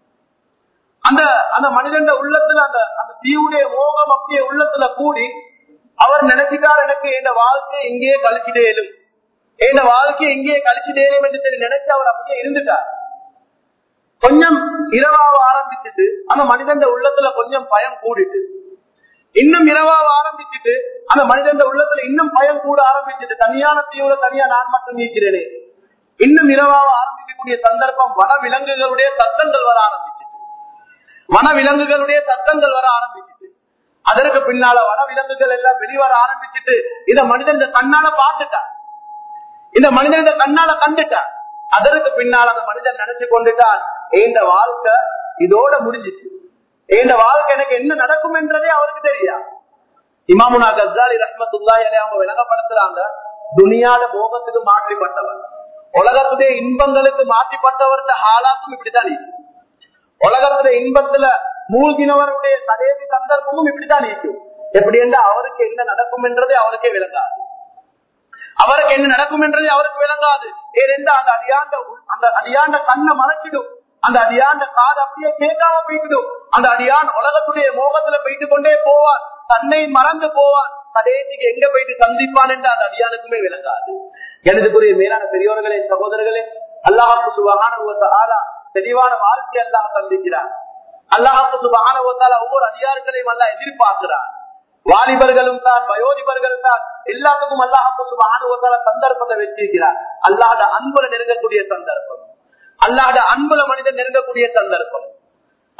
அந்த அந்த மனிதன் உள்ளத்துல அந்த அந்த தீவுடைய மோகம் அப்படியே உள்ளத்துல கூடி அவர் நினைச்சிட்டார் எனக்கு என் வாழ்க்கையை இங்கேயே கழிச்சிட்டேலும் என் வாழ்க்கையை இங்கேயே கழிச்சிட்டேலும் என்று சொல்லி நினைச்சு அவர் அப்படியே இருந்துட்டார் கொஞ்சம் இரவாக ஆரம்பிச்சுட்டு அந்த மனிதன் உள்ளத்துல கொஞ்சம் பயம் கூடிட்டு இன்னும் இரவாக ஆரம்பிச்சுட்டு அந்த மனிதன் உள்ளத்துல இன்னும் பயம் கூட ஆரம்பிச்சுட்டு தனியான தீவுல தனியா நான் மட்டும் நீக்கிறேனே இன்னும் இரவாக ஆரம்பிக்கக்கூடிய சந்தர்ப்பம் வன விலங்குகளுடைய சத்தங்கள் வர ஆரம்பிச்சுட்டு வன விலங்குகளுடைய சத்தங்கள் வர ஆரம்பிச்சுட்டு அதற்கு பின்னால வன விலங்குகள் எல்லாம் வெளிவர ஆரம்பிச்சுட்டு இந்த மனிதன் இந்த கண்ணால பார்த்துட்டான் இந்த மனிதன் இந்த கண்ணால கண்டுட்டான் அதற்கு பின்னால் அந்த மனிதன் நினைச்சு கொண்டுட்டான் இந்த வாழ்க்கை இதோட முடிஞ்சிச்சு இந்த வாழ்க்கை எனக்கு என்ன நடக்கும் என்றதே அவருக்கு தெரியா இமாமுனா கசாலி ரஹ்மத்துல்லாஹி அலைஹி அவங்க விளங்கப்படுத்துறாங்க துனியாட மோகத்துக்கு மாற்றிப்பட்டவர் உலகத்துடைய இன்பங்களுக்கு மாற்றிப்பட்டவர்கிட்ட ஹாலாத்தும் இப்படித்தான் இருக்கு உலகத்துடைய இன்பத்துல மூழ்கினவருடைய கடைசி சந்தர்ப்பமும் இப்படித்தான் இருக்கும் எப்படி என்றால் அவருக்கு என்ன நடக்கும் என்றதே அவருக்கே விளங்காது அவருக்கு என்ன நடக்கும் என்றதே அவருக்கு விளங்காது ஏனென்றா அந்த அடியாண்ட அந்த அடியாண்ட கண்ணை மறைச்சிடும் அந்த அடியாண்ட காது அப்படியே கேட்காம போயிடும் அந்த அடியான் உலகத்துடைய மோகத்துல போயிட்டு கொண்டே போவான் தன்னை மறந்து போவான் கடைசிக்கு எங்க போயிட்டு சந்திப்பான் என்று அந்த அடியானுக்குமே விளங்காது எனதுக்குரிய மேலான பெரியவர்களே சகோதரர்களே அல்லாஹாக்கு சுபகான ஆளா தெளிவான வாழ்க்கை அல்லாஹ் சந்திக்கிறார் அல்லாஹாக்கு சுபகான ஒவ்வொரு அதிகாரங்களையும் அல்ல எதிர்பார்க்கிறார் வாலிபர்களும் தான் வயோதிபர்கள் தான் எல்லாத்துக்கும் அல்லாஹாக்கு சுபகான சந்தர்ப்பத்தை வச்சிருக்கிறார் அல்லாஹ் அன்புல நெருங்கக்கூடிய சந்தர்ப்பம் அல்லாத அன்புல மனிதன் நெருங்கக்கூடிய சந்தர்ப்பம்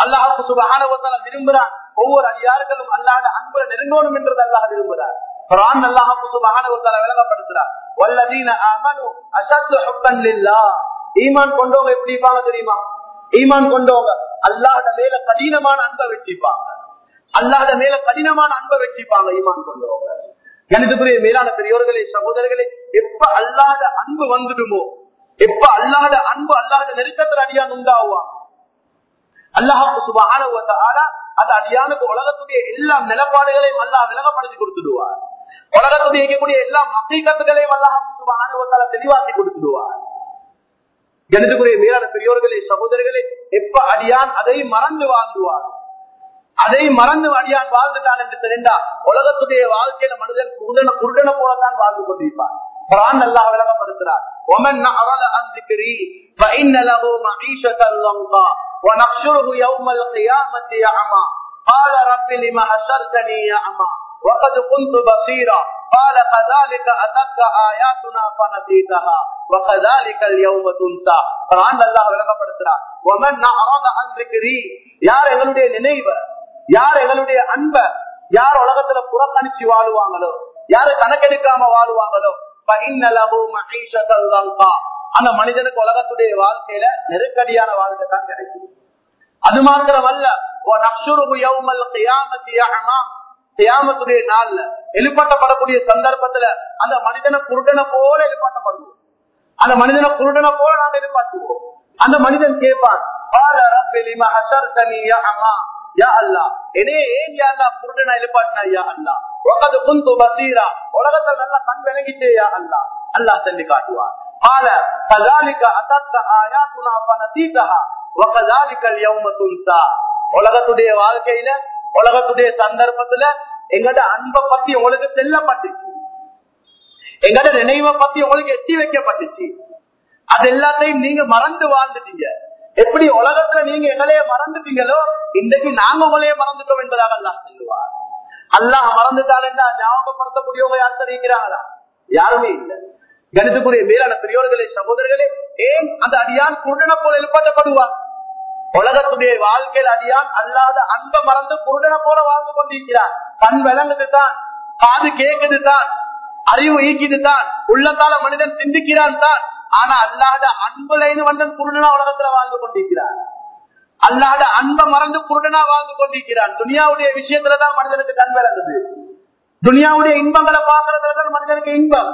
அல்லாஹுக்கு சுபகானவத்தால விரும்புறான் ஒவ்வொரு அடியார்களும் அல்லாத அன்புல நெருங்கணும் என்றது அல்லாஹ் விரும்புறார் குரான் அல்லாஹுக்கு சுபகானவத்தால விளங்கப்படுத்துறார் வல்லதீன ஆமனு அஷத்து ஹுப்பன் லில்லாஹ் ஈமான் கொண்டவங்க எப்படி இருப்பாங்க தெரியுமா ஈமான் கொண்டவங்க அல்லாஹ்ட மேல கடினமான அன்பை வச்சிருப்பாங்க அல்லாஹ்ட மேல கடினமான அன்பை வச்சிருப்பாங்க ஈமான் கொண்டவங்க கணிதத்துக்குரிய மேலான பெரியோர்களே சகோதரர்களே எப்ப அல்லாத அன்பு வந்துடுமோ எப்ப அல்லாத அன்பு அல்லாத நெருக்கத்தில் அடியான் உண்டாகுவான் அல்லாஹாக்கு சுபகான அந்த அடியானுக்கு உலகத்துடைய எல்லா நிலப்பாடுகளையும் அல்லாஹ் விலகப்படுத்தி கொடுத்துடுவார் உலகத்துடைய இருக்கக்கூடிய எல்லா மக்கீக்கத்துகளையும் அல்லாஹாக்கு சுபகான தெளிவாக்கி கொடுத்துடுவார் கணிதத்துக்குரிய மேலான பெரியோர்களே சகோதரர்களே எப்ப அடியான் அதை மறந்து வாழ்ந்துவார் அதை மறந்து அடியான் வாழ்ந்துட்டான் என்று தெரிந்தா உலகத்துடைய வாழ்க்கையில மனிதன் குருடன குருடன போலதான் வாழ்ந்து கொண்டிருப்பான் குரான் அல்லாஹ் விளங்கப்படுத்துறார் ومن أعرض عن ذكري فإن له معيشة ضنكا ونحشره يوم القيامة أعمى قال رب لم حشرتني أعمى وقد كنت بصيرا قال كذلك أتتك آياتنا فنسيتها وكذلك اليوم تنسى قرآن الله விளங்கப்படுத்துறார் ومن أعرض عن ذكري யார் எங்களுடைய நினைவை யார் எங்களுடைய அன்ப யார் உலகத்துல புறக்கணிச்சு வாழுவாங்களோ யாரு கணக்கெடுக்காம வாழுவாங்களோ அந்த மனிதனுக்கு உலகத்துடைய வாழ்க்கையில நெருக்கடியான வாழ்க்கை தான் கிடைக்கும் அது மாத்திரமல்ல தியாமத்துடைய நாள்ல எழுப்பாட்டப்படக்கூடிய சந்தர்ப்பத்துல அந்த மனிதனை குருடனை போல எழுப்பாட்டப்படுவோம் அந்த மனிதனை குருடனை போல நாம் எழுப்பாட்டுவோம் அந்த மனிதன் கேட்பான் உலகத்தில் நல்ல கண் விளங்கிட்டே யா அல்லா அல்லா சொல்லி காட்டுவார் உலகத்துடைய வாழ்க்கையில உலகத்துடைய சந்தர்ப்பத்துல எங்கட அன்பை பத்தி உங்களுக்கு செல்லப்பட்டுச்சு எங்கட நினைவை பத்தி உங்களுக்கு எட்டி வைக்கப்பட்டுச்சு அது எல்லாத்தையும் நீங்க மறந்து வாழ்ந்துட்டீங்க எப்படி உலகத்துல நீங்க எங்களைய மறந்துட்டீங்களோ இன்றைக்கு நாங்க உங்களைய மறந்துட்டோம் என்பதாக அல்லாஹ் சொல்லுவார் அல்லாஹ் மறந்துட்டாலேன்னா ஞாபகப்படுத்தக்கூடியவங்க யார் தெரிவிக்கிறாங்களா யாருமே இல்லை கணிதக்குரிய மேலான பெரியோர்களே சகோதரர்களே ஏன் அந்த அடியான் குருடனை போல எழுப்பாட்டப்படுவார் உலகத்துடைய வாழ்க்கையில் அடியான் அல்லாத அன்பை மறந்து குருடனை போல வாழ்ந்து கொண்டிருக்கிறான் கண் விளங்குது தான் காது கேக்குது தான் அறிவு ஈக்கிது தான் உள்ளத்தால மனிதன் சிந்திக்கிறான் தான் ஆனா அல்லாத அன்புலைன்னு வந்தன் குருடனா உலகத்துல வாழ்ந்து கொண்டிருக்கிறான் அல்லாத அன்பை மறந்து குருடனா வாழ்ந்து கொண்டிருக்கிறான் துனியாவுடைய விஷயத்துலதான் மனிதனுக்கு கண் விளங்குது துனியாவுடைய இன்பங்களை பார்க்கறதுலதான் மனிதனுக்கு இன்பம்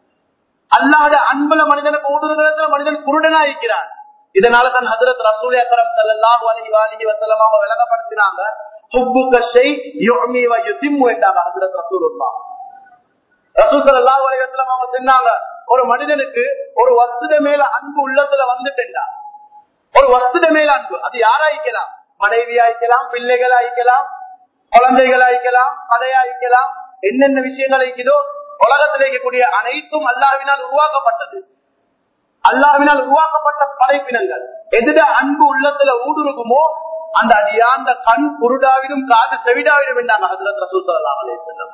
அல்லாத அன்புல மனிதனுக்கு ஊடுருவத்துல மனிதன் குருடனா இருக்கிறான் இதனால தான் ஹசரத் ரசூல் அக்கரம் சல்லாஹ் அலி வாலிஹி வசல்லம் அவங்க விளங்கப்படுத்தினாங்க ஹுப்புக ஷை யுமி வ யுதிம்மு என்றாங்க ஹசரத் ரசூலுல்லாஹ் ரசூல் ஸல்லல்லாஹு அலைஹி வஸல்லம் அவங்க சொன்னாங்க ஒரு மனிதனுக்கு ஒரு வஸ்துத மேல அன்பு உள்ளத்துல வந்துட்டா ஒரு வஸ்துத மேல அன்பு அது யாராய்க்கலாம் மனைவி ஆய்க்கலாம் பிள்ளைகள் ஆய்க்கலாம் குழந்தைகள் ஆய்க்கலாம் கதையாய்க்கலாம் என்னென்ன விஷயங்கள் ஐக்குதோ உலகத்தில் இருக்கக்கூடிய அனைத்தும் அல்லாவினால் உருவாக்கப்பட்டது அல்லாவினால் உருவாக்கப்பட்ட படைப்பினங்கள் எதிர அன்பு உள்ளத்துல ஊடுருகுமோ அந்த அடியாந்த கண் குருடாவிடும் காது செவிடாவிடும் என்றாங்க ஹசரத் ரசூல் ஸல்லல்லாஹு அலைஹி வஸல்லம்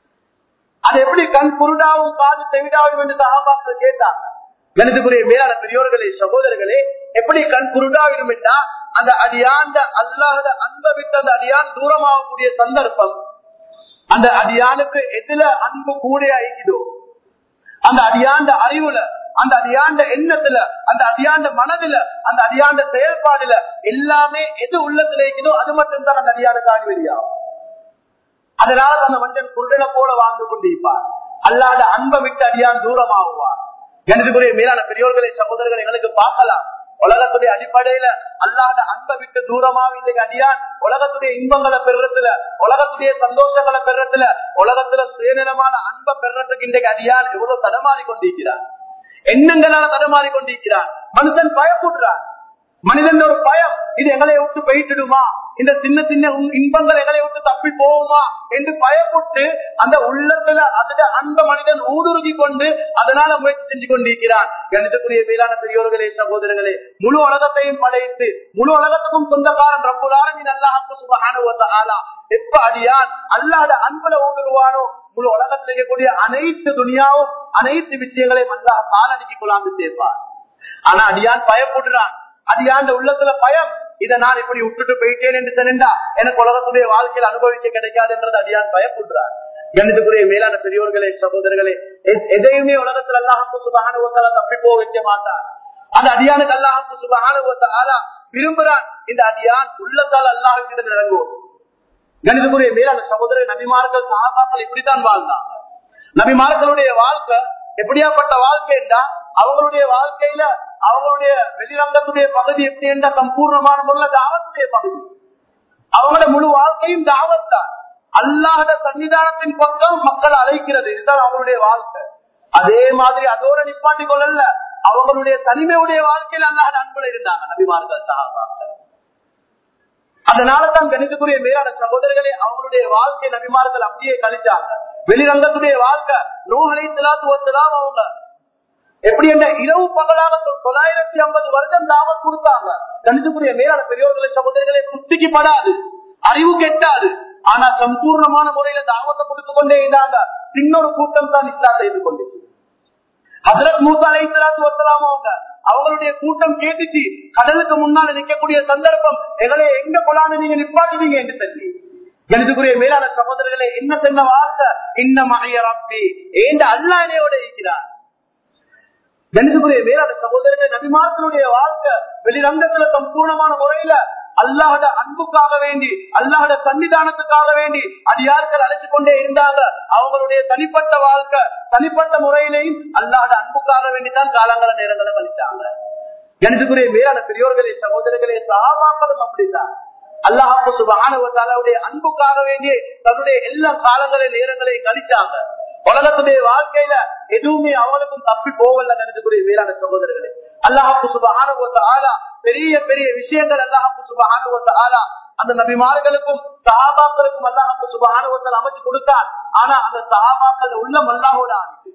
அது எப்படி கண் குருடாவும் காது செவிடாவிடும் என்று சகாபாக்கள் கேட்டாங்க கணிதக்குரிய மேலான பெரியோர்களே சகோதரர்களே எப்படி கண் குருடாவிடும் என்றா அந்த அடியாந்த அல்லாத அன்பை விட்டு அந்த அடியான் தூரமாகக்கூடிய சந்தர்ப்பம் அந்த அடியானுக்கு எதுல அன்பு கூட ஐக்குதோ அந்த அடியாண்ட அறிவுல அந்த அடியாண்ட எண்ணத்துல அந்த அடியாண்ட மனதுல அந்த அடியாண்ட செயல்பாடுல எல்லாமே எது உள்ளத்துல இருக்குதோ அது மட்டும் தான் அந்த அடியானுக்கு ஆழ்வெளியாகும் அதனால அந்த மனிதன் குருடனை போல வாழ்ந்து கொண்டிருப்பார் அல்லாத அன்பை விட்டு அடியான் தூரமாகுவார் எனக்குரிய மேலான பெரியோர்களை சகோதரர்கள் எங்களுக்கு பார்க்கலாம் உலகத்துடைய அடிப்படையில அல்லாத அன்பை விட்டு தூரமாக இன்றைக்கு அடியான் உலகத்துடைய இன்பங்களை பெறத்துல உலகத்துடைய சந்தோஷங்களை பெறத்துல உலகத்துல சுயநலமான அன்பை பெறத்துக்கு இன்றைக்கு அடியான் எவ்வளவு தடமாறி கொண்டிருக்கிறார் எண்ணங்களால தடமாறி கொண்டிருக்கிறார் மனுஷன் பயப்படுறான் மனிதன் ஒரு பயம் இது எங்களை விட்டு போயிட்டுடுமா இந்த சின்ன சின்ன இன்பங்கள் எங்களை விட்டு தப்பி போகுமா என்று பயப்பட்டு அந்த உள்ளத்துல அதுல அந்த மனிதன் ஊடுருகி கொண்டு அதனால முயற்சி செஞ்சு கொண்டிருக்கிறான் கணிதக்குரிய மேலான பெரியோர்களே சகோதரர்களே முழு உலகத்தையும் படைத்து முழு உலகத்துக்கும் சொந்தக்காரன் ரப்புதாரன் நல்லா சுபகான எப்ப அடியான் அல்லாத அன்புல ஊடுருவானோ முழு உலகத்தில் இருக்கக்கூடிய அனைத்து துணியாவும் அனைத்து விஷயங்களையும் அல்லாஹ் காலடிக்கு கொள்ளாந்து சேர்ப்பார் ஆனா அடியான் பயப்படுறான் அடியாண்ட உள்ளத்துல பயம் இதை நான் இப்படி விட்டுட்டு போயிட்டேன் என்று சொன்னா எனக்கு உலகத்துடைய வாழ்க்கையில் அனுபவிக்க கிடைக்காது என்றது அடியான் பயப்படுறார் கணிதத்துக்குரிய மேலான பெரியோர்களே சகோதரர்களே எ- எதையுமே உலகத்தில் அல்லாஹுக்கு சுபகானுவத்தால தப்பி போக வைக்க மாட்டார் அந்த அடியானுக்கு அல்லாஹுக்கு சுபகானுவத்தால விரும்புறான் இந்த அடியான் உள்ளத்தால் அல்லாஹுக்கிட்ட இறங்குவோம் கணிதக்குரிய மேலான சகோதர நபிமார்கள் சகாபாக்கள் இப்படித்தான் வாழ்ந்தாங்க நபிமார்களுடைய வாழ்க்கை எப்படியாப்பட்ட வாழ்க்கை என்றா அவங்களுடைய வாழ்க்கையில அவங்களுடைய வெளிரங்கத்துடைய பகுதி எப்படி என்றா சம்பூர்ணமான முறையில் தாவத்துடைய பகுதி அவங்களோட முழு வாழ்க்கையும் தாவத் தான் அல்லாஹத சன்னிதானத்தின் பக்கம் மக்கள் அழைக்கிறது இதுதான் அவங்களுடைய வாழ்க்கை அதே மாதிரி அதோட நிப்பாட்டி கொள்ளல அவங்களுடைய தனிமையுடைய வாழ்க்கையில் அல்லாஹ் அன்புல இருந்தாங்க நபிமார்கள் சகாபாக்கள் அதனாலதான் கணிதக்குரிய மேலான சகோதரர்களே அவங்களுடைய வாழ்க்கை நபிமார்கள் அப்படியே கழிச்சாங்க வெளிரங்கத்துடைய வாழ்க்கை நூலை திலாத்து ஒத்துலாம் அவங்க எப்படி என்ற இரவு பகலாக தொ- தொள்ளாயிரத்தி ஐம்பது வருடம் தாவத் கொடுத்தாங்க கணிதக்குரிய மேலான பெரியோர்களை சகோதரர்களே புத்திக்கு படாது அறிவு கெட்டாது ஆனா சம்பூர்ணமான முறையில தாவத்தை கொடுத்து கொண்டே இருந்தாங்க இன்னொரு கூட்டம் தான் இஸ்லாம் செய்து கொண்டுச்சு ஹசரத் மூசா அலைஹிஸ்ஸலாத்து வஸ்ஸலாம் அவங்க அவங்களுடைய கூட்டம் கேட்டுச்சு கடலுக்கு முன்னால நிக்கக்கூடிய சந்தர்ப்பம் எங்களை எங்க கொலான்னு நீங்க நிப்பாட்டுவீங்க என்று சொல்லி எனக்குரிய மேலான சகோதரர்களே என்ன சொன்ன வார்த்தை இன்ன மகைய ரப்பி ஏந்த அல்லா என்னையோட இருக்கிறார் கணிதக்குரிய மேலான சகோதரர்கள் நபிமார்களுடைய வாழ்க்கை வெளிரங்கத்துல சம்பூர்ணமான முறையில அல்லாஹட அன்புக்காக வேண்டி அல்லாஹட சன்னிதானத்துக்காக வேண்டி அடியார்கள் அழைச்சு கொண்டே இருந்தாங்க அவங்களுடைய தனிப்பட்ட வாழ்க்கை தனிப்பட்ட முறையிலையும் அல்லாஹட அன்புக்காக வேண்டித்தான் காலங்கள நேரங்களை கழிச்சாங்க கணிதக்குரிய மேலான பெரியோர்களே சகோதரர்களே சாபாக்களும் அப்படித்தான் அல்லாஹு சுபானுடைய அன்புக்காக வேண்டிய தன்னுடைய எல்லா காலங்களை நேரங்களையும் கழிச்சாங்க உலகத்துடைய வாழ்க்கையில எதுவுமே அவனுக்கும் தப்பி போகல நினைக்கக்கூடிய வீரான சகோதரர்களே அல்லாஹு சுபஹானுவத்த ஆலா பெரிய பெரிய விஷயங்கள் அல்லாஹு சுபஹானுவத்த ஆலா அந்த நபிமார்களுக்கும் சஹாபாக்களுக்கும் அல்லாஹு சுபஹானுவத்தல் அமைச்சு கொடுத்தான் ஆனா அந்த சஹாபாக்கள் உள்ளம் அல்லாஹோட ஆகுது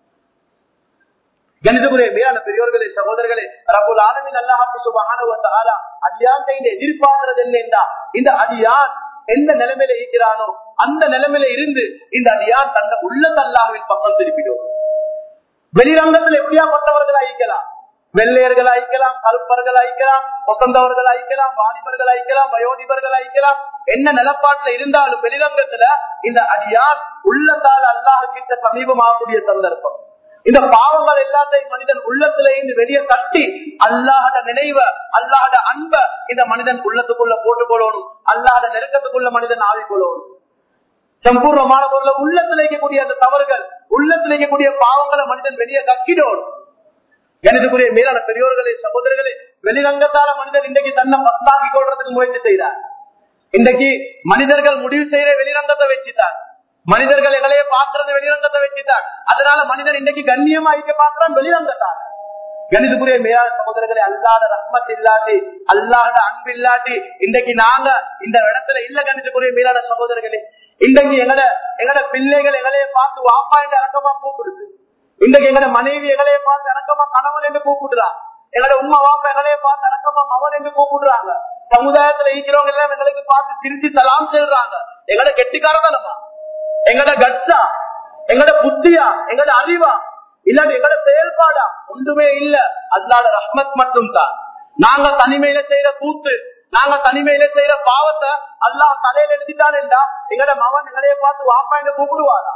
கணிதமுறை மேலான பெரியோர்களே சகோதரர்களே ரபுல் ஆலமின் அல்லாஹு சுபஹானுவத்த ஆலா அடியான் எதிர்பார்க்கிறது என்ன இந்த அடியான் எந்த நிலைமையில இருக்கிறானோ அந்த நிலைமையில இருந்து இந்த அடியான் தந்த உள்ளத அல்லாஹ்வின் பக்கம் திருப்பிடும் வெளிரங்கத்தில் எப்படியாப்பட்டவர்கள் அழிக்கலாம் வெள்ளையர்கள் அழிக்கலாம் கருப்பர்கள் அழிக்கலாம் வசந்தவர்கள் அழிக்கலாம் வாலிபர்கள் அழிக்கலாம் வயோதிபர்கள் அழிக்கலாம் என்ன நிலப்பாட்டுல இருந்தாலும் வெளிரங்கத்துல இந்த அடியான் உள்ளத்தால் அல்லாஹ் கிட்ட சமீபமாகக்கூடிய சந்தர்ப்பம் இந்த பாவங்கள் எல்லாத்தையும் மனிதன் உள்ளத்துல இருந்து வெளியே தட்டி அல்லாஹட நினைவ அல்லாஹட அன்ப இந்த மனிதன் உள்ளத்துக்குள்ள போட்டுக் கொள்ளணும் அல்லாஹட நெருக்கத்துக்குள்ள மனிதன் ஆவிக்கொள்ளணும் சம்பூர்ணமான பொருள் உள்ளத்துல இருக்கக்கூடிய அந்த தவறுகள் உள்ளத்துல இருக்கக்கூடிய பாவங்களை மனிதன் வெளியே கக்கிடணும் எனக்குரிய மேலான பெரியோர்களே சகோதரர்களே வெளிரங்கத்தால மனிதன் இன்றைக்கு தன்னை பத்தாக்கி கொள்றதுக்கு முயற்சி செய்தார் இன்றைக்கு மனிதர்கள் முடிவு செய்யற வெளிரங்கத்தை வச்சுட்டார் மனிதர்கள் எங்களையே பாக்குறது வெளிரங்கத்தை வச்சுட்டார் அதனால மனிதன் இன்னைக்கு கண்ணியமா இருக்க பாக்குறான் வெளிரங்கத்தால கணிதக்குரிய மேலான சகோதரர்களே அல்லாத ரஹ்மத் இல்லாட்டி அல்லாத அன்பு இல்லாட்டி இன்றைக்கு நாங்க இந்த இடத்துல இல்ல கணிதக்குரிய மேலான சகோதரர்களே இன்றைக்கு எங்கட எங்கட பிள்ளைகள் எங்களையே பார்த்து வாப்பா என்று இறக்கமா கூப்பிடுது இன்றைக்கு எங்கட மனைவி எங்களையே பார்த்து இறக்கமா கணவன் என்று கூப்பிடுறா எங்கட உண்மை வாப்பா எங்களையே பார்த்து இறக்கமா மவன் என்று கூப்பிடுறாங்க சமுதாயத்துல இருக்கிறவங்க எல்லாம் எங்களுக்கு பார்த்து திருச்சி சலாம் சொல்றாங்க எங்கட கெட்டிக்காரதானமா எங்கட கட்சா எங்கட புத்தியா எங்கட அறிவா இல்லாட்டி எங்கட செயல்பாடா ஒன்றுமே இல்ல அல்லாத ரஹ்மத் மட்டும் தான் நாங்க தனிமையில செய்யற கூத்து நாங்க தனிமையில செய்யற பாவத்தை அல்லாஹ் தலையில எழுதிட்டான் என்றா எங்கட மகன் எங்களைய பார்த்து வாப்பா என்று கூப்பிடுவாரா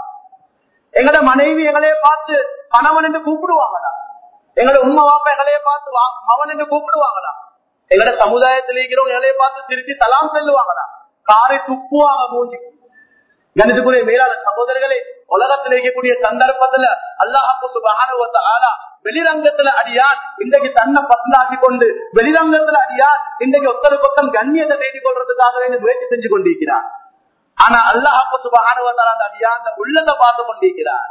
எங்கட மனைவி எங்களைய பார்த்து கணவன் என்று கூப்பிடுவாங்களா எங்கட உண்மை வாப்பா எங்களைய பார்த்து வா- மகன் என்று கூப்பிடுவாங்களா எங்கட சமுதாயத்தில் இருக்கிறவங்க எங்களைய பார்த்து திருச்சி தலாம் செல்லுவாங்களா காரை துப்புவாங்க மூஞ்சி கணிதக்குரிய மேலான சகோதரர்களே உலகத்தில் இருக்கக்கூடிய சந்தர்ப்பத்துல அல்லாஹாக்கு சுபகான ஆனா வெளிரங்கத்துல அடியான் இன்றைக்கு தன்னை பசந்தாக்கி கொண்டு வெளிரங்கத்துல அடியான் இன்றைக்கு ஒத்தருக்கு ஒத்தம் கண்ணியத்தை தேடிக் கொள்றதுக்காக வேண்டி முயற்சி செஞ்சு கொண்டிருக்கிறார் ஆனா அல்லாஹாக்கு சுபகான அந்த அடியான் உள்ளத்தை பார்த்து கொண்டிருக்கிறார்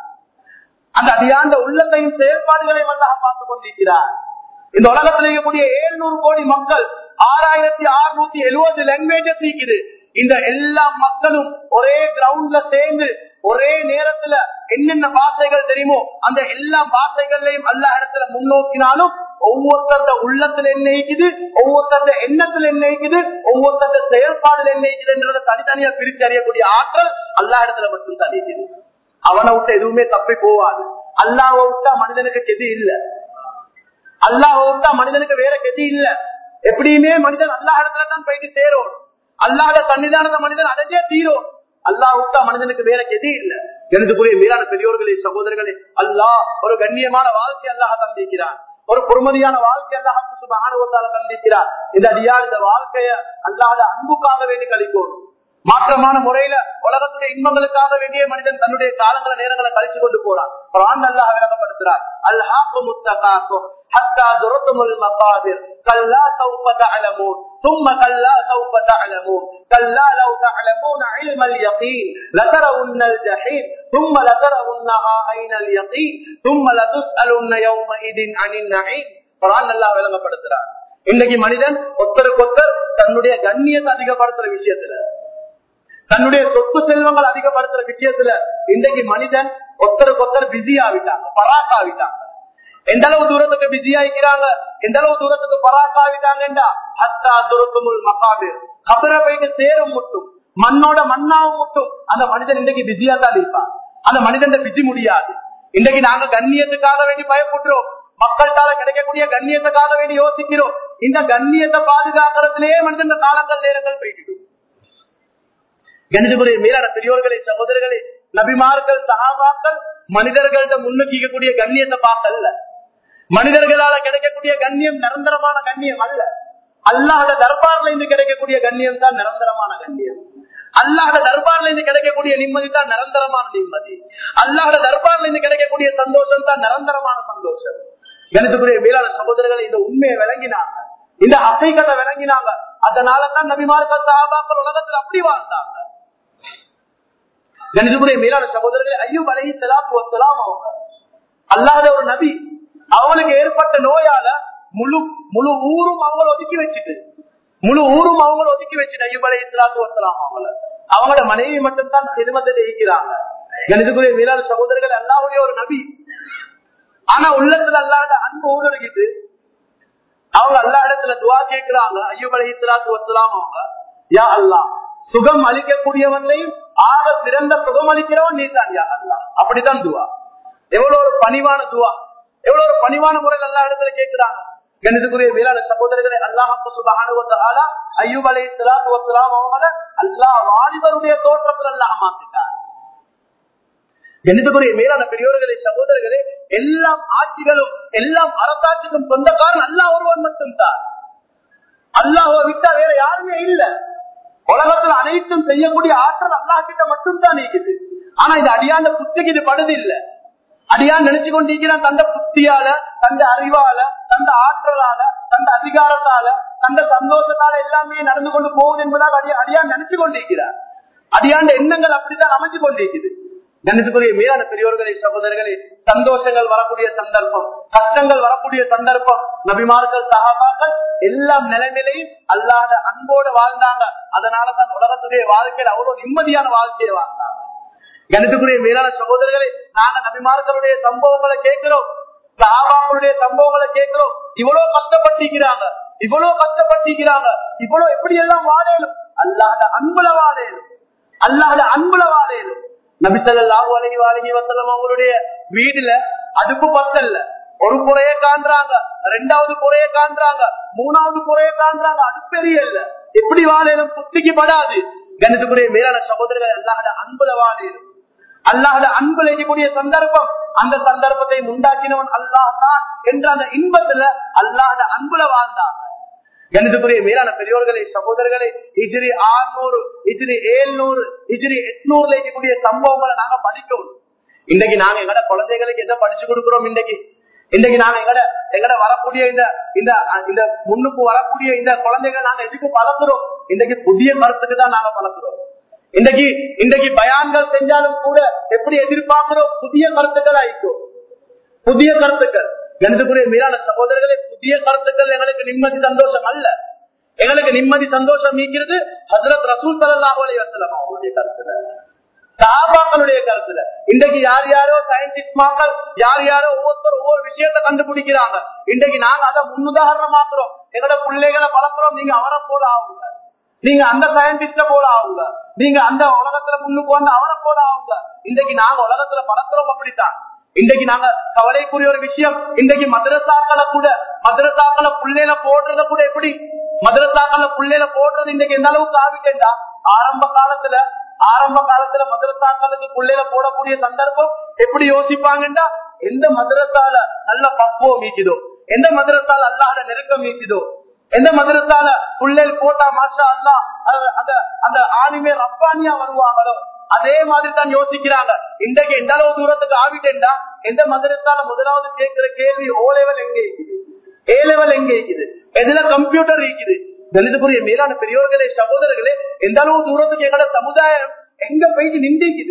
அந்த அடியாண்ட உள்ளத்தையும் செயல்பாடுகளையும் அல்லாஹ் பார்த்து கொண்டிருக்கிறார் இந்த உலகத்தில் இருக்கக்கூடிய ஏழுநூறு கோடி மக்கள் ஆறாயிரத்தி அறுநூத்தி எழுபது லாங்குவேஜஸ் இருக்குது இந்த எல்லா மக்களும் ஒரே கிரவுண்ட்ல சேர்ந்து ஒரே நேரத்துல என்னென்ன பாசைகள் தெரியுமோ அந்த எல்லா பாசைகள்லையும் எல்லா இடத்துல முன்னோக்கினாலும் ஒவ்வொருத்தர உள்ளத்துல என்ன இருக்குது ஒவ்வொருத்தர எண்ணத்துல என்ன இருக்குது ஒவ்வொருத்தர செயல்பாடுல என்ன இருக்குதுன்றத தனித்தனியா பிரிச்சு அறியக்கூடிய ஆற்றல் எல்லா இடத்துல மட்டும் தான் இருக்குது அவனை விட்டு எதுவுமே தப்பி போவாது அல்லாஹ் விட்டா மனிதனுக்கு கெதி இல்ல அல்லாஹ் விட்டா மனிதனுக்கு வேற கெதி இல்ல எப்படியுமே மனிதன் அல்லாஹ் இடத்துல தான் போயிட்டு சேரும் அல்லாத சன்னிதானத்தை மனிதன் அடைஞ்சே தீரும் அல்லாஹ் விட்டா மனிதனுக்கு வேற கெதி இல்ல எனதுக்குரிய மீதான பெரியோர்களே சகோதரர்களே அல்லாஹ் ஒரு கண்ணியமான வாழ்க்கை அல்லாஹ் தந்திருக்கிறான் ஒரு பொறுமதியான வாழ்க்கை அல்லாஹ் சுபஹானுவத்தால தந்திருக்கிறார் இந்த அடியால் இந்த வாழ்க்கைய அல்லாத அன்புக்காக வேண்டி கழிக்கணும் மாற்றமான முறையில உலகத்துடைய இன்பங்களுக்காக வேண்டிய மனிதன் தன்னுடைய காலங்கள நேரங்களை கழிச்சு கொண்டு போறான் குரான் அல்லாஹ் விளக்கப்படுத்துறார் அல்ஹாக்கு முத்தகாக்கும் حتى زرتم المقابر كلا سوف تعلمون ثم كلا سوف تعلمون كلا لو تعلمون علم اليقين لترون الجحيم ثم لترونها عين اليقين ثم لتسألن يومئذ عن النعيم குரான் அல்லாஹ் விளங்கப்படுத்துறார் இன்னைக்கு மனிதன் ஒத்தருக்கு ஒத்தர் தன்னுடைய கண்ணியத்தை அதிகப்படுத்துற விஷயத்துல தன்னுடைய சொத்து செல்வங்கள் அதிகப்படுத்துற விஷயத்துல இன்றைக்கு மனிதன் ஒத்தருக்கு ஒத்தர் பிஸி ஆவிட்டாங்க பராக் ஆவிட்டாங்க எந்த அளவு தூரத்துக்கு பிஸி ஆகிக்கிறாங்க எந்த அளவு தூரத்துக்கு பராக் ஆவிட்டாங்கடா ஹத்தா துரத்துமுல் மகாபீர் கபரை போயிட்டு சேரும் முட்டும் மண்ணோட மண்ணாவும் முட்டும் அந்த மனிதன் இன்றைக்கு பிஸியா தான் இருப்பான் அந்த மனிதன் பிஸி முடியாது இன்றைக்கு நாங்க கண்ணியத்துக்காக வேண்டி பயப்படுறோம் மக்கள்கிட்ட கிடைக்கக்கூடிய கண்ணியத்துக்காக வேண்டி யோசிக்கிறோம் இந்த கண்ணியத்தை பாதுகாக்கிறதுலயே மனிதன் காலங்கள் நேரங்கள் போயிட்டு கணிதகுரிய மேலான பெரியோர்களே சகோதரர்களே நபிமார்கள் சகாபாக்கள் மனிதர்கள்ட்ட முன்னுக்கிக்கக்கூடிய கண்ணியத்தை பார்க்கல மனிதர்களால கிடைக்கக்கூடிய கண்ணியம் நிரந்தரமான கண்ணியம் அல்ல அல்லாஹோட தர்பார்ல இருந்து கிடைக்கக்கூடிய கண்ணியம் தான் நிரந்தரமான கண்ணியம் அல்லாஹோட தர்பார்ல இருந்து கிடைக்கக்கூடிய நிம்மதி தான் நிரந்தரமான நிம்மதி அல்லாஹோட தர்பார்ல இருந்து கிடைக்கக்கூடிய சந்தோஷம் தான் நிரந்தரமான சந்தோஷம் கணிதக்குரிய மேலான சகோதரர்களை இந்த உண்மையை விளங்கினாங்க இந்த அசைக்கத்தை விளங்கினாங்க அதனாலதான் நபிமார்கள் சகாபாக்கள் உலகத்தில் அப்படி வாழ்ந்தாங்க கணிதக்குரிய மேலான சகோதரர்கள் ஐயூப் அலஹி சலாத்து வசலாம் அவங்க அல்லாத ஒரு நபி அவங்களுக்கு ஏற்பட்ட நோயால முழு முழு ஊரும் அவங்கள ஒதுக்கி வச்சுட்டு முழு ஊரும் அவங்கள ஒதுக்கி வச்சுட்டு ஐயூப் அலஹி சலாத்து வசலாம் அவங்கள அவங்களோட மனைவி மட்டும்தான் சிறுமத்தை ஜெயிக்கிறாங்க கணிதக்குரிய மேலான சகோதரர்கள் அல்லாவுடைய ஒரு நபி ஆனா உள்ளத்துல அல்லாத அன்பு ஊடுருகிட்டு அவங்க அல்லா இடத்துல துவா கேட்கிறாங்க ஐயூப் அலஹி சலாத்து வசலாம் அவங்க யா அல்லா சுகம் அளிக்கக்கூடியவன்லையும் ஆக சிறந்த சுகம் அளிக்கிறவன் நீ தான் யா அல்லா அப்படித்தான் துவா எவ்வளவு ஒரு பணிவான துவா எவ்வளவு ஒரு பணிவான முறையில் எல்லா இடத்துல கேட்கிறாங்க கணிதக்குரிய மேலான சகோதரர்களை அல்லாஹப்பு சுபகான ஐயூப் அலை சலாத்து வசலாம் அவங்கள அல்லாஹ் வாலிபருடைய தோற்றத்தில் அல்லாஹ் மாத்திட்டார் கணிதக்குரிய மேலான பெரியோர்களே சகோதரர்களே எல்லாம் ஆட்சிகளும் எல்லாம் அரசாட்சிக்கும் சொந்தக்காரன் அல்லாஹ் ஒருவன் மட்டும்தான் அல்லாஹோ விட்டா வேற யாருமே இல்ல உலகத்துல அனைத்தும் செய்யக்கூடிய ஆற்றல் அல்லாஹ் கிட்ட மட்டும்தான் இருக்குது ஆனா இந்த அடியாண்ட புத்திக்கு இது படுது இல்ல அடியான் நினைச்சு கொண்டிருக்கிறான் தந்த புத்தியால தந்த அறிவால தந்த ஆற்றலால தந்த அதிகாரத்தால தந்த சந்தோஷத்தால எல்லாமே நடந்து கொண்டு போகுது என்பதாக அடியா அடியான் நினைச்சு கொண்டிருக்கிறார் அடியாண்ட எண்ணங்கள் அப்படித்தான் அமைச்சு கொண்டிருக்குது கணிதத்துக்குரிய மேலான பெரியோர்களே சகோதரர்களே சந்தோஷங்கள் வரக்கூடிய சந்தர்ப்பம் கஷ்டங்கள் வரக்கூடிய சந்தர்ப்பம் நபிமார்கள் சகாபாக்கள் எல்லாம் நிலைமையிலையும் அல்லாத அன்போடு வாழ்ந்தாங்க அதனாலதான் உலகத்துடைய வாழ்க்கையில அவ்வளவு நிம்மதியான வாழ்க்கையை வாழ்ந்தாங்க கணிதத்துக்குரிய மேலான சகோதரர்களே நாங்க நபிமார்களுடைய சம்பவங்களை கேட்கிறோம் சகாபாக்களுடைய சம்பவங்களை கேட்கிறோம் இவ்வளவு கஷ்டப்பட்டிருக்கிறாங்க இவ்வளவு கஷ்டப்பட்டிருக்கிறாங்க இவ்வளவு எப்படி எல்லாம் வாழலும் அல்லாத அன்புல வாழலும் அல்லாத அன்புல வாழலும் நபிசல்லாஹு அலகி வாழகி வசலம் அவங்களுடைய வீடுல அதுக்கு பத்தல்ல ஒரு குறைய காண்றாங்க ரெண்டாவது குறைய காண்றாங்க மூணாவது குறைய காண்றாங்க அது பெரிய இல்ல எப்படி வாழையிலும் புத்திக்கு படாது கணிதக்குரிய மேலான சகோதரர்கள் அல்லாஹட அன்புல வாழையிலும் அல்லாஹட அன்பு செய்யக்கூடிய சந்தர்ப்பம் அந்த சந்தர்ப்பத்தை உண்டாக்கினவன் அல்லாஹ் தான் என்ற அந்த இன்பத்துல அல்லாஹட அன்புல வாழ்ந்தாங்க கணிதக்குரிய மேலான பெரியோர்களே சகோதரர்களே இஜிரி ஆறுநூறு இஜிரி ஏழ்நூறு இஜிரி எட்நூறுல இருக்கக்கூடிய சம்பவங்களை நாங்க படிக்கணும் இன்னைக்கு நாங்க எங்கட குழந்தைகளுக்கு எதை படிச்சு கொடுக்கிறோம் இன்னைக்கு இன்னைக்கு நாங்க எங்கட எங்கட வரக்கூடிய இந்த இந்த இந்த முன்னுக்கு வரக்கூடிய இந்த குழந்தைகள் நாங்க எதுக்கு பழக்கிறோம் இன்னைக்கு புதிய கருத்துக்கு தான் நாங்க பழக்கிறோம் இன்னைக்கு இன்னைக்கு பயான்கள் செஞ்சாலும் கூட எப்படி எதிர்பார்க்கிறோம் புதிய கருத்துக்கள் ஆயிட்டோம் புதிய கருத்துக்கள் கணிதக்குரிய மீதான சகோதரர்களே புதிய கருத்துக்கள் எங்களுக்கு நிம்மதி சந்தோஷம் அல்ல எங்களுக்கு நிம்மதி சந்தோஷம் நீக்கிறது ஹசரத் ரசூல் சல்லாஹ் அலைவசலம் அவங்களுடைய கருத்துல சாபாக்களுடைய கருத்துல இன்றைக்கு யார் யாரோ சயின்டிஸ்ட் மக்கள் யார் யாரோ ஒவ்வொருத்தர் ஒவ்வொரு விஷயத்த கண்டுபிடிக்கிறாங்க இன்றைக்கு நாங்க அதை முன்னுதாரணமாக்குறோம் எங்களோட பிள்ளைகளை பழக்கிறோம் நீங்க அவரை போல ஆகுங்க நீங்க அந்த சயின்டிஸ்ட போல ஆகுங்க நீங்க அந்த உலகத்துல முன்னுக்கு வந்து அவரை போல ஆகுங்க இன்றைக்கு நாங்க உலகத்துல பழக்கிறோம் அப்படித்தான் இன்றைக்கு நாங்க கவலைக்குரிய ஒரு விஷயம் இன்றைக்கு மதரசாக்களை கூட மதரசாக்களை புள்ளையில போடுறத கூட எப்படி மதரசாக்களை புள்ளையில போடுறது இன்றைக்கு எந்த அளவுக்கு ஆகிட்டேன்டா ஆரம்ப காலத்துல ஆரம்ப காலத்துல மதரசாக்களுக்கு புள்ளையில போடக்கூடிய சந்தர்ப்பம் எப்படி யோசிப்பாங்கன்றா எந்த மதரசால நல்ல பக்குவம் மீக்குதோ எந்த மதரசால அல்லாத நெருக்கம் மீக்குதோ எந்த மதரசால புள்ளைகள் போட்டா மாஷா அல்லா அது- அந்த அந்த ஆணிமே ரப்பானியா வருவாங்களோ அதே மாதிரி தான் யோசிக்கிறாங்க இன்றைக்கு எந்த அளவு தூரத்துக்கு ஆவிட்டேன்டா எந்த மதரசால முதலாவது கேட்கிற கேள்வி ஓ லெவல் எங்க இருக்குது ஏ லெவல் எங்க இருக்குது எதுல கம்ப்யூட்டர் இருக்குது கணிதக்குரிய மேலான பெரியோர்களே சகோதரர்களே எந்த அளவு தூரத்துக்கு எங்கட சமுதாயம் எங்க போயிட்டு நின்றுக்குது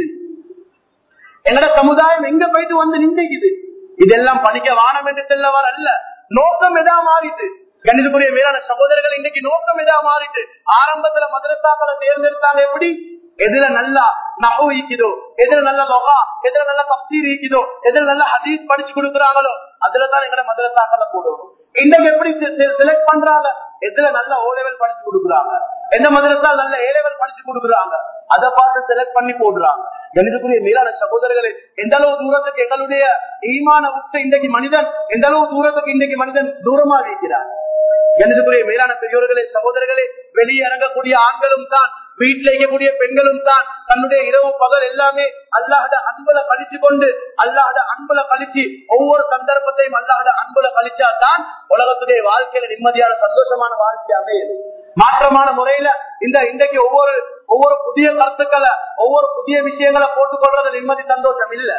எங்கட சமுதாயம் எங்க போயிட்டு வந்து நின்றுக்குது இதெல்லாம் படிக்க வானம் என்று செல்லவர் அல்ல நோக்கம் எதா மாறிட்டு கணிதக்குரிய மேலான சகோதரர்கள் இன்னைக்கு நோக்கம் எதா மாறிட்டு ஆரம்பத்துல மதரசாக்களை தேர்ந்தெடுத்தாங்க எப்படி எதுல நல்லா நகவு ஈக்குதோ எதுல நல்ல லொகா எதுல நல்ல தப்சீர் ஈக்குதோ எதுல நல்ல ஹதீஸ் படிச்சு கொடுக்குறாங்களோ அதுல தான் எங்கட மதரசாக்களை போடுவோம் இன்னைக்கு எப்படி செலக்ட் பண்றாங்க எதுல நல்ல ஓ லெவல் படிச்சு கொடுக்குறாங்க எந்த மதரசா நல்ல ஏ லெவல் படிச்சு கொடுக்குறாங்க அதை பார்த்து செலக்ட் பண்ணி போடுறாங்க கணிதக்குரிய மேலான சகோதரர்களே எந்த அளவு தூரத்துக்கு எங்களுடைய ஈமான விட்டு இன்றைக்கு மனிதன் எந்த அளவு தூரத்துக்கு இன்றைக்கு மனிதன் தூரமா இருக்கிறார் கணிதக்குரிய மேலான பெரியோர்களே சகோதரர்களே வெளியே இறங்கக்கூடிய ஆண்களும் தான் வீட்டில் இருக்கக்கூடிய பெண்களும் தான் தன்னுடைய இரவு பகல் எல்லாமே அல்லாஹத அன்புல கழிச்சு கொண்டு அல்லாஹத அன்புல கழிச்சு ஒவ்வொரு சந்தர்ப்பத்தையும் அல்லாஹத அன்புல கழிச்சா தான் உலகத்துடைய வாழ்க்கையில நிம்மதியான சந்தோஷமான வாழ்க்கை அமையுது மாற்றமான முறையில இந்த இன்றைக்கு ஒவ்வொரு ஒவ்வொரு புதிய கருத்துக்களை ஒவ்வொரு புதிய விஷயங்களை போட்டுக் கொள்றது நிம்மதி சந்தோஷம் இல்ல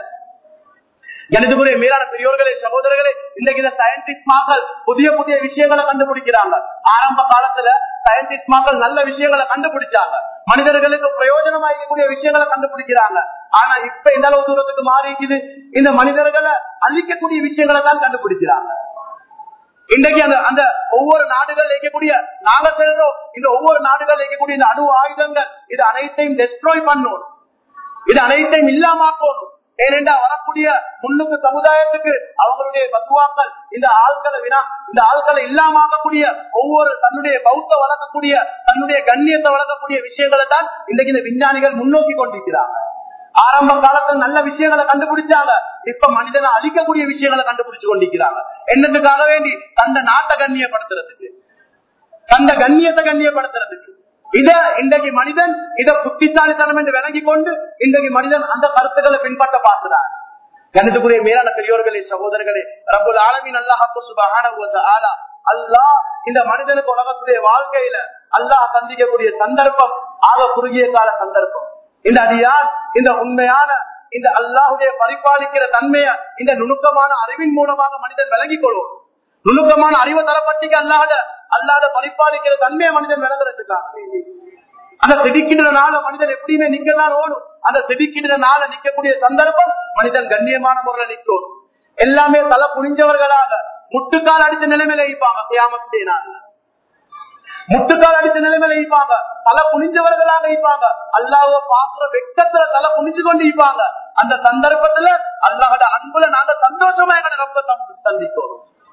எனதுக்குரிய மேலான பெரியோர்களே சகோதரர்களே இன்னைக்கு இந்த சயின்டிஸ்ட் மக்கள் புதிய புதிய விஷயங்களை கண்டுபிடிக்கிறாங்க ஆரம்ப காலத்துல சயின்டிஸ்ட் மக்கள் நல்ல விஷயங்களை கண்டுபிடிச்சாங்க மனிதர்களுக்கு பிரயோஜனமா இருக்கக்கூடிய விஷயங்களை கண்டுபிடிக்கிறாங்க ஆனா இப்ப இந்த அளவு தூரத்துக்கு மாறி இருக்குது இந்த மனிதர்களை அழிக்கக்கூடிய விஷயங்களை தான் கண்டுபிடிக்கிறாங்க இன்றைக்கு அந்த அந்த ஒவ்வொரு நாடுகள் இருக்கக்கூடிய நாங்க செல்றோம் இந்த ஒவ்வொரு நாடுகள் இருக்கக்கூடிய இந்த அணு ஆயுதங்கள் இது அனைத்தையும் டெஸ்ட்ராய் பண்ணும் இது அனைத்தையும் இல்லாமக்கணும் ஏனென்றா வரக்கூடிய முன்னுக்கு சமுதாயத்துக்கு அவங்களுடைய பத்துவாக்கள் இந்த ஆட்களை வினா இந்த ஆட்களை இல்லாமக்கக்கூடிய ஒவ்வொரு தன்னுடைய பௌத்த வளர்க்கக்கூடிய தன்னுடைய கண்ணியத்தை வளர்க்கக்கூடிய விஷயங்களை தான் இன்றைக்கு இந்த விஞ்ஞானிகள் முன்னோக்கி கொண்டிருக்கிறாங்க ஆரம்ப காலத்துல நல்ல விஷயங்களை கண்டுபிடிச்சாங்க இப்ப மனிதனை அழிக்கக்கூடிய விஷயங்களை கண்டுபிடிச்சு கொண்டிருக்கிறாங்க என்னத்துக்காக வேண்டி தந்த நாட்டை கண்ணியப்படுத்துறதுக்கு தந்த கண்ணியத்தை கண்ணியப்படுத்துறதுக்கு இத இன்றைக்கு மனிதன் இத புத்திசாலித்தனம் என்று விளங்கி கொண்டு இன்றைக்கு மனிதன் அந்த கருத்துக்களை பின்பற்ற பார்க்கிறார் கணிதக்குரிய மேலான பெரியோர்களே சகோதரர்களே ரபுல் ஆலமின் அல்லாஹு சுபஹானஹு வ தஆலா அல்லாஹ் இந்த மனிதனுக்கு உலகத்துடைய வாழ்க்கையில அல்லாஹ் சந்திக்கக்கூடிய சந்தர்ப்பம் ஆக குறுகிய கால சந்தர்ப்பம் இந்த அடியார் இந்த உண்மையான இந்த அல்லாஹுடைய பரிபாலிக்கிற தன்மைய இந்த நுணுக்கமான அறிவின் மூலமாக மனிதன் விளங்கிக் கொள்வோம் நுணுக்கமான அறிவு தரப்பட்டிக்கு அல்லாத அல்லாத பரிபாலிக்கிற தன்மையை மனிதன் விளங்குறதுக்காக வேண்டி அந்த திடுக்கின்ற நாள மனிதன் எப்படியுமே நிக்கதான் ஓடும் அந்த திடுக்கின்ற நாள நிக்கக்கூடிய சந்தர்ப்பம் மனிதன் கண்ணியமான முறையில் நிற்கும் எல்லாமே தலை புரிஞ்சவர்களாக முட்டுக்கால் அடித்த நிலைமையில இருப்பாங்க கியாமத்துடைய நாள்ல முட்டுக்கால் அடித்த நிலைமையில இருப்பாங்க தலை குனிஞ்சவர்களாக இருப்பாங்க அல்லாஹ் பாக்குற வெக்கத்துல தலை குனிஞ்சு கொண்டு இருப்பாங்க அந்த சந்தர்ப்பத்துல அல்லாஹோட அன்புல நாங்க சந்தோஷமா எங்களை ரொம்ப சந்திக்கிறோம்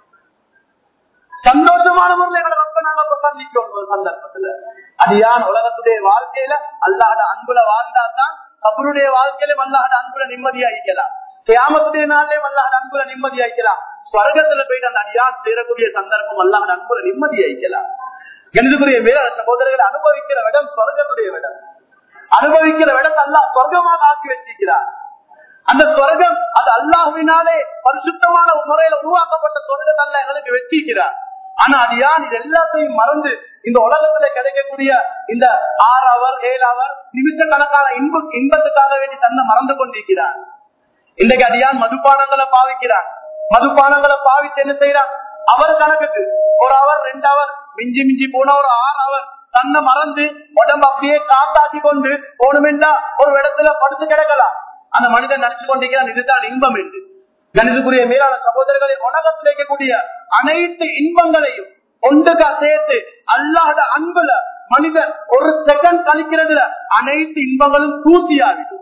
சந்தோஷமான முறையில் எங்களை ரொம்ப நாங்க சந்திக்கிறோம் ஒரு சந்தர்ப்பத்துல அடியான் உலகத்துடைய வாழ்க்கையில அல்லாஹோட அன்புல வாழ்ந்தாதான் கபருடைய வாழ்க்கையிலும் அல்லாஹோட அன்புல நிம்மதியா இருக்கலாம் கியாமத்துடைய நாளிலே அல்லாஹோட அன்புல நிம்மதியா இருக்கலாம் ஸ்வர்க்கத்துல போயிட்டு அந்த அடியான் சேரக்கூடிய சந்தர்ப்பம் அல்லாஹோட அன்புல நிம்மதியா இருக்கலாம் எனதுக்குரிய மேல சகோதரர்களை அனுபவிக்கிற இடம் சொர்க்கத்துடைய இடம் அனுபவிக்கிற இடத்தை அல்லாஹ் சொர்க்கமாக ஆக்கி வச்சிருக்கிறார் அந்த சொர்க்கம் அது அல்லாஹுவினாலே பரிசுத்தமான முறையில உருவாக்கப்பட்ட சொர்க்கத்தை அல்ல எங்களுக்கு வச்சிருக்கிறார் ஆனா அது யான் இது எல்லாத்தையும் மறந்து இந்த உலகத்துல கிடைக்கக்கூடிய இந்த ஆறு அவர் ஏழு அவர் நிமிஷ கணக்கான இன்ப இன்பத்துக்காக வேண்டி தன்னை மறந்து கொண்டிருக்கிறார் இன்றைக்கு அது யான் மதுபானங்களை பாவிக்கிறார் மதுபானங்களை பாவித்து என்ன செய்யறான் அவர் கணக்குக்கு ஒரு அவர் ரெண்டு அவர் மிஞ்சி மிஞ்சி போன ஒரு ஆறு அவர் தன்னை மறந்து உடம்பு அப்படியே காத்தாக்கி கொண்டு போகணுமென்றா ஒரு இடத்துல படுத்து கிடக்கலாம் அந்த மனிதன் நினைச்சு கொண்டிருக்கிறான் இதுதான் இன்பம் என்று கணிதக்குரிய மேலான சகோதரர்களை உலகத்தில் இருக்கக்கூடிய அனைத்து இன்பங்களையும் ஒன்றுக்கா சேர்த்து அல்லாத அன்புல மனிதன் ஒரு செகண்ட் கழிக்கிறதுல அனைத்து இன்பங்களும் தூசியாவிடும்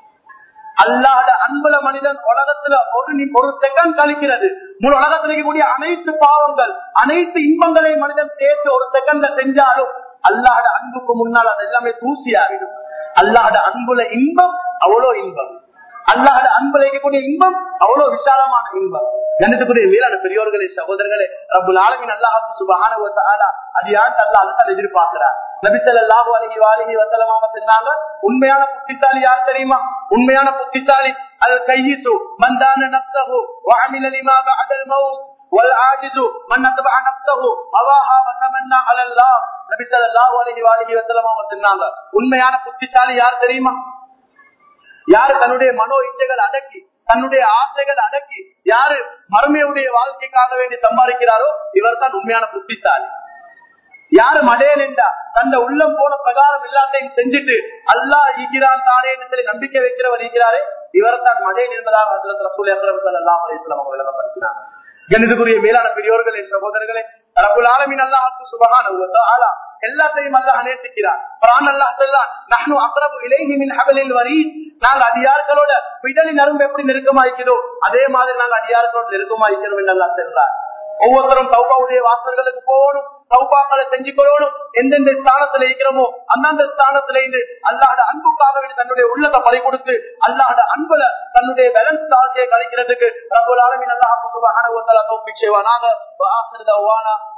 அல்லாத அன்புல மனிதன் உலகத்துல ஒரு நி- ஒரு செகண்ட் கழிக்கிறது முழு உலகத்துல இருக்கக்கூடிய அனைத்து பாவங்கள் அனைத்து இன்பங்களை மனிதன் சேர்த்து ஒரு செகண்ட்ல செஞ்சாலும் அல்லாத அன்புக்கு முன்னால் அது எல்லாமே தூசியாகிடும் அல்லாத அன்புல இன்பம் அவ்வளோ இன்பம் அல்லாஹோட அன்பு வைக்கக்கூடிய இன்பம் அவ்வளவு விசாலமான இன்பம் கணிதக்கூடிய மேலான பெரியோர்களே சகோதரர்களே ரப்புல் ஆலமின் அல்லாஹு சுபஹான அது யார் அல்லா அல்லா எதிர்பார்க்கிறார் நபிசல்லாஹு அலஹி வாலிஹி வசலமாம சொன்னாங்க உண்மையான புத்திசாலி யார் தெரியுமா உண்மையான புத்திசாலி அது கையிசு மந்தான நப்சஹு وعمل لما بعد الموت والعاجز من اتبع نفسه هواها وتمنى على الله நபி ஸல்லல்லாஹு அலைஹி வஸல்லம் வஸல்லமாம சொன்னாங்க உண்மையான புத்திசாலி யார் தெரியுமா யாரு தன்னுடைய மனோ இச்சைகள் அடக்கி தன்னுடைய ஆசைகள் அடக்கி யாரு மறுமையுடைய வாழ்க்கைக்காக வேண்டி சம்பாதிக்கிறாரோ இவர் தான் உண்மையான புத்திசாலி யாரு மடையன் என்றா தந்த உள்ளம் போன பிரகாரம் எல்லாத்தையும் செஞ்சுட்டு அல்லா ஈக்கிறான் தானே என்று சொல்லி நம்பிக்கை வைக்கிறவர் ஈக்கிறாரே இவர் தான் மடையன் என்பதாக ரசூல் அக்ரம் சல்லாஹ் அலிஸ்லாம் அவங்க விளங்கப்படுத்தினார் கணிதக்குரிய மேலான பெரியோர்களே சகோதரர்களே ரபுல் ஆலமின் அல்லாஹு சுபஹான எல்லாத்தையும் அல்லாஹ் நேசிக்கிறார் குர்ஆன் அல்லாஹ் சொல்லான் நஹ்னு அக்ரபு இலைஹி மின் ஹபலில் வரீத் நாங்க அடியார்களோட பிடலி நரம்பு எப்படி நெருக்கமாய்க்கிறோ அதே மாதிரி நாங்க அடியார்களோட நெருக்கமாய்க்கிறோம் என்று அல்லாஹ் சொல்றார் ஒவ்வொருத்தரும் தௌபாவுடைய வாசல்களுக்கு போகணும் தௌபாக்களை செஞ்சுக்கொள்ளணும் எந்தெந்த ஸ்தானத்துல இருக்கிறோமோ அந்தந்த ஸ்தானத்துல இருந்து அல்லாஹோட அன்புக்காக வேண்டி தன்னுடைய உள்ளத்தை பறி கொடுத்து அல்லாஹோட அன்புல தன்னுடைய பேலன்ஸ் தாழ்ச்சியை கழிக்கிறதுக்கு ரபுல் ஆலமின் அல்லாஹ் சுபஹானஹு வ தஆலா தௌஃபீக் செய்வானாக வ ஆகிரு தஅவானா